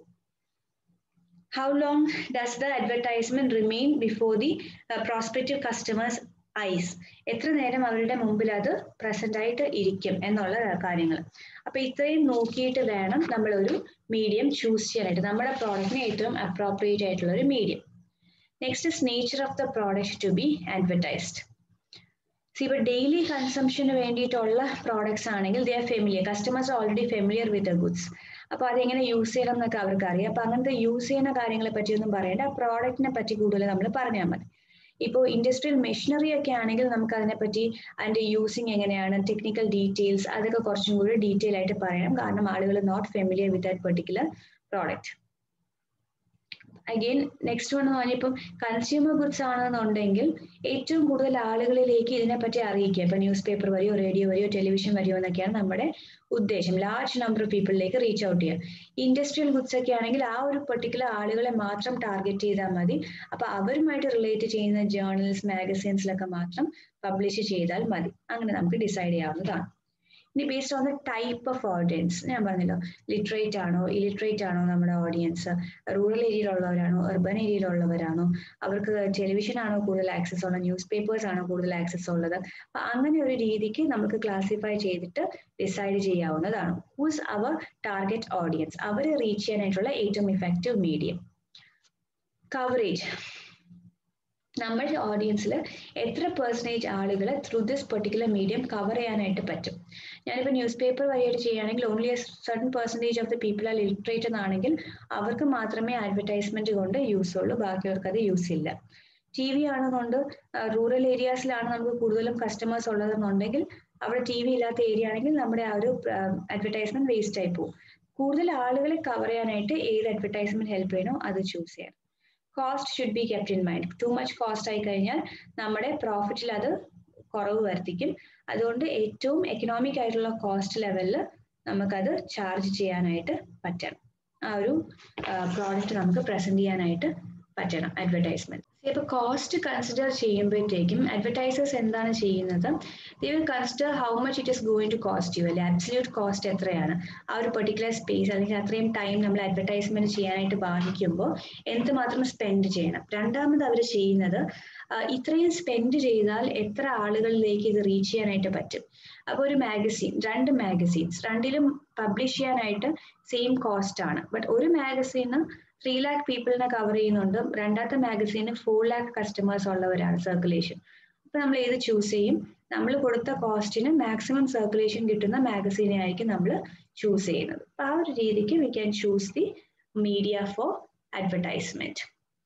how long does the advertisement remain before the prospective customers eyes എത്ര നേരം അവരുടെ മുമ്പിൽ അത് പ്രസന്റ് ആയിട്ട് ഇരിക്കും എന്നുള്ള കാര്യങ്ങൾ അപ്പൊ ഇത്രയും നോക്കിയിട്ട് വേണം നമ്മൾ ഒരു മീഡിയം ചൂസ് ചെയ്യാനായിട്ട് നമ്മുടെ പ്രോഡക്റ്റിന് ഏറ്റവും അപ്രോപ്രിയേറ്റ് ആയിട്ടുള്ള ഒരു medium next is nature of the product to be advertised see ഇപ്പൊ ഡെയിലി കൺസംഷന് വേണ്ടിയിട്ടുള്ള പ്രോഡക്ട്സ് ആണെങ്കിൽ they are familiar customers already familiar with the goods അപ്പൊ അതെങ്ങനെ യൂസ് ചെയ്യണം എന്നൊക്കെ അവർക്ക് അറിയാം അപ്പൊ അങ്ങനത്തെ യൂസ് ചെയ്യുന്ന കാര്യങ്ങളെ പറ്റിയൊന്നും പറയേണ്ട ആ പ്രോഡക്റ്റിനെ പറ്റി കൂടുതൽ നമ്മൾ പറഞ്ഞാൽ മതി ഇപ്പോൾ ഇൻഡസ്ട്രിയൽ മെഷീനറി ഒക്കെ ആണെങ്കിൽ നമുക്ക് അതിനെപ്പറ്റി അതിന്റെ യൂസിങ് എങ്ങനെയാണ് ടെക്നിക്കൽ ഡീറ്റെയിൽസ് അതൊക്കെ കുറച്ചും കൂടി ഡീറ്റെയിൽ ആയിട്ട് പറയണം കാരണം ആളുകൾ not familiar with that particular product again next one പറഞ്ഞിപ്പം കൺസ്യൂമർ ഗുഡ്സ് ആണെന്നുണ്ടെങ്കിൽ ഏറ്റവും കൂടുതൽ ആളുകളിലേക്ക് ഇതിനെപ്പറ്റി അറിയിക്കുക ഇപ്പൊ ന്യൂസ് പേപ്പർ വഴിയോ റേഡിയോ വഴിയോ ടെലിവിഷൻ വഴിയോ എന്നൊക്കെയാണ് നമ്മുടെ ഉദ്ദേശം ലാർജ് നമ്പർ ഓഫ് പീപ്പിളിലേക്ക് റീച്ച് ഔട്ട് ചെയ്യുക ഇൻഡസ്ട്രിയൽ ഗുഡ്സ് ഒക്കെ ആണെങ്കിൽ ആ ഒരു പെർട്ടിക്കുലർ ആളുകളെ മാത്രം ടാർഗറ്റ് ചെയ്താൽ മതി അപ്പൊ അവരുമായിട്ട് റിലേറ്റ് ചെയ്യുന്ന ജേർണൽസ് മാഗസീൻസിലൊക്കെ മാത്രം പബ്ലിഷ് ചെയ്താൽ മതി അങ്ങനെ നമുക്ക് ഡിസൈഡ് ചെയ്യാവുന്നതാണ് ഇനി based on the type of audience ഞാൻ പറഞ്ഞല്ലോ ലിറ്ററേറ്റ് ആണോ ഇലിറ്ററേറ്റ് ആണോ നമ്മുടെ ഓഡിയൻസ് റൂറൽ ഏരിയയിലുള്ളവരാണോ അർബൻ ഏരിയയിലുള്ളവരാണോ അവർക്ക് ടെലിവിഷൻ ആണോ കൂടുതൽ ആക്സസ് ഉള്ളത് ന്യൂസ് പേപ്പേഴ്സ് ആണോ കൂടുതൽ ആക്സസ് ഉള്ളത് അപ്പൊ അങ്ങനെ ഒരു രീതിക്ക് നമുക്ക് ക്ലാസിഫൈ ചെയ്തിട്ട് ഡിസൈഡ് ചെയ്യാവുന്നതാണ് ഹൂസ് അവർ ടാർഗറ്റ് ഓഡിയൻസ് അവരെ റീച്ച് ചെയ്യാനായിട്ടുള്ള ഏറ്റവും ഇഫക്റ്റീവ് മീഡിയം കവറേജ് നമ്മുടെ ഓഡിയൻസിൽ എത്ര പെർസെൻറ്റേജ് ആളുകളെ through this particular medium cover ചെയ്യാനായിട്ട് പറ്റും ഞാനിപ്പോൾ ന്യൂസ് പേപ്പർ വഴിയായിട്ട് ചെയ്യുകയാണെങ്കിൽ only a certain percentage of the people are literate എന്നാണെങ്കിൽ അവർക്ക് മാത്രമേ അഡ്വർടൈസ്മെന്റ് കൊണ്ട് യൂസ് ഉള്ളൂ ബാക്കിയവർക്ക് അത് യൂസ് ഇല്ല ടി വി ആണെന്നുകൊണ്ട് റൂറൽ ഏരിയാസിലാണ് നമുക്ക് കൂടുതലും കസ്റ്റമേഴ്സ് ഉള്ളതെന്നുണ്ടെങ്കിൽ അവിടെ ടി വി ഇല്ലാത്ത ഏരിയ ആണെങ്കിൽ നമ്മുടെ ആ ഒരു അഡ്വർടൈസ്മെന്റ് വേസ്റ്റ് ആയി പോകും കൂടുതൽ ആളുകളെ കവർ ചെയ്യാനായിട്ട് ഏത് അഡ്വർടൈസ്മെന്റ് ഹെൽപ്പ് ചെയ്യണോ അത് ചൂസ് ചെയ്യാം cost should be kept in mind too much cost ആയി കഴിഞ്ഞാൽ നമ്മുടെ പ്രോഫിറ്റിൽ അത് കുറവ് വർദ്ധിക്കും അതുകൊണ്ട് ഏറ്റവും എക്കണോമിക് ആയിട്ടുള്ള കോസ്റ്റ് ലെവലിൽ നമുക്കത് ചാർജ് ചെയ്യാനായിട്ട് പറ്റണം ആ ഒരു പ്രോഡക്റ്റ് നമുക്ക് പ്രസന്റ് ചെയ്യാനായിട്ട് പറ്റണം അഡ്വർടൈസ്മെന്റ് ഇപ്പൊ കോസ്റ്റ് കൺസിഡർ ചെയ്യുമ്പോഴത്തേക്കും അഡ്വർടൈസേഴ്സ് എന്താണ് ചെയ്യുന്നത് they will consider how much it is going to cost you അല്ലെ അബ്സല്യൂട്ട് കോസ്റ്റ് എത്രയാണ് ആ ഒരു പെർട്ടിക്കുലർ സ്പേസ് അല്ലെങ്കിൽ അത്രയും ടൈം നമ്മൾ അഡ്വർടൈസ്മെന്റ് ചെയ്യാനായിട്ട് ബാധിക്കുമ്പോൾ എന്തുമാത്രം സ്പെൻഡ് ചെയ്യണം രണ്ടാമത് അവർ ചെയ്യുന്നത് ഇത്രയും സ്പെൻഡ് ചെയ്താൽ എത്ര ആളുകളിലേക്ക് ഇത് റീച്ച് ചെയ്യാനായിട്ട് പറ്റും അപ്പോൾ ഒരു മാഗസീൻ രണ്ട് മാഗസീൻസ് രണ്ടിലും പബ്ലിഷ് ചെയ്യാനായിട്ട് സെയിം കോസ്റ്റ് ആണ് ബട്ട് ഒരു മാഗസീന് ത്രീ ലാക്ക് പീപ്പിളിനെ കവർ ചെയ്യുന്നുണ്ട് രണ്ടാമത്തെ മാഗസീന് ഫോർ ലാക്ക് കസ്റ്റമേഴ്സ് ഉള്ളവരാണ് സർക്കുലേഷൻ അപ്പൊ നമ്മൾ ഏത് ചൂസ് ചെയ്യും നമ്മൾ കൊടുത്ത കോസ്റ്റിന് മാക്സിമം സർക്കുലേഷൻ കിട്ടുന്ന മാഗസീനെ ആയിരിക്കും നമ്മൾ ചൂസ് ചെയ്യുന്നത് അപ്പൊ ആ ഒരു രീതിക്ക് we can choose the media for advertisement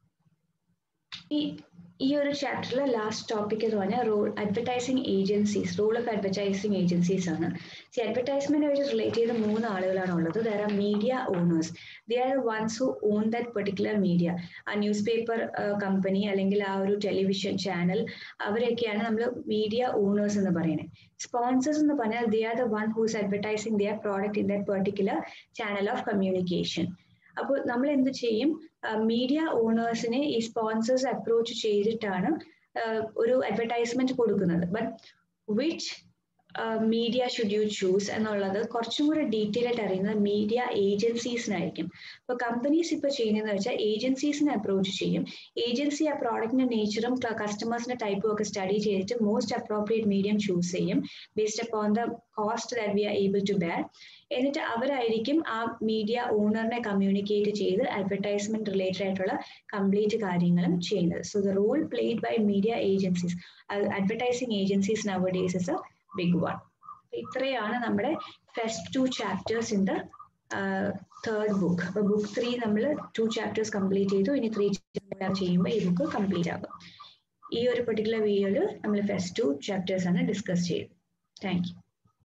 ഈ ഈ ഒരു ചാപ്റ്ററിലെ ലാസ്റ്റ് ടോപ്പിക് എന്ന് പറഞ്ഞാൽ role advertising agencies role of advertising agencies ആണ് സി അഡ്വർടൈസ്മെന്റ് വെച്ച് റിലേറ്റ് ചെയ്ത മൂന്ന് ആളുകളാണ് ഉള്ളത് there are media owners they are ones who own that particular media ആ ന്യൂസ് പേപ്പർ കമ്പനി അല്ലെങ്കിൽ ആ ഒരു ടെലിവിഷൻ ചാനൽ അവരൊക്കെയാണ് നമ്മൾ മീഡിയ ഓണേഴ്സ് എന്ന് പറയുന്നത് സ്പോൺസേഴ്സ് എന്ന് പറഞ്ഞാൽ they are the one whose advertising their product in that particular channel of communication അപ്പോൾ നമ്മൾ എന്ത് ചെയ്യും മീഡിയ ഓണേഴ്സിനെ ഈ സ്പോൺസേഴ്സ് അപ്രോച്ച് ചെയ്തിട്ടാണ് ഒരു അഡ്വർടൈസ്മെന്റ് കൊടുക്കുന്നത് but which media should you choose എന്നുള്ളത് കുറച്ചും കൂടെ ഡീറ്റെയിൽ ആയിട്ട് അറിയുന്നത് മീഡിയ ഏജൻസീസിനായിരിക്കും ഇപ്പൊ കമ്പനീസ് ഇപ്പൊ ചെയ്യുന്നതെന്ന് വെച്ചാൽ ഏജൻസീസിനെ അപ്രോച്ച് ചെയ്യും ഏജൻസി ആ പ്രോഡക്റ്റിന്റെ നേച്ചറും കസ്റ്റമേഴ്സിന്റെ ടൈപ്പും ഒക്കെ സ്റ്റഡി ചെയ്തിട്ട് മോസ്റ്റ് അപ്രോപ്രിയേറ്റ് മീഡിയം ചൂസ് ചെയ്യും based upon the cost that we are able to bear എന്നിട്ട് അവരായിരിക്കും ആ മീഡിയ ഓണറിനെ കമ്മ്യൂണിക്കേറ്റ് ചെയ്ത് അഡ്വർടൈസ്മെന്റ് റിലേറ്റഡ് ആയിട്ടുള്ള കംപ്ലീറ്റ് കാര്യങ്ങളും ചെയ്യുന്നത് so the role played by media agencies advertising agencies nowadays is a big one ഇത്രയാണ് നമ്മുടെ first two chapters in the third book അപ്പൊ ബുക്ക് ത്രീ നമ്മൾ ടു ചാപ്റ്റേഴ്സ് കംപ്ലീറ്റ് ചെയ്തു ഇനി ത്രീ ചെയ്യുമ്പോൾ ഈ ബുക്ക് കംപ്ലീറ്റ് ആകും ഈ ഒരു പെർട്ടിക്കുലർ വീഡിയോയിൽ നമ്മൾ ഫസ്റ്റ് ടു ചാപ്റ്റേഴ്സ് ആണ് ഡിസ്കസ് ചെയ്തത് താങ്ക് യു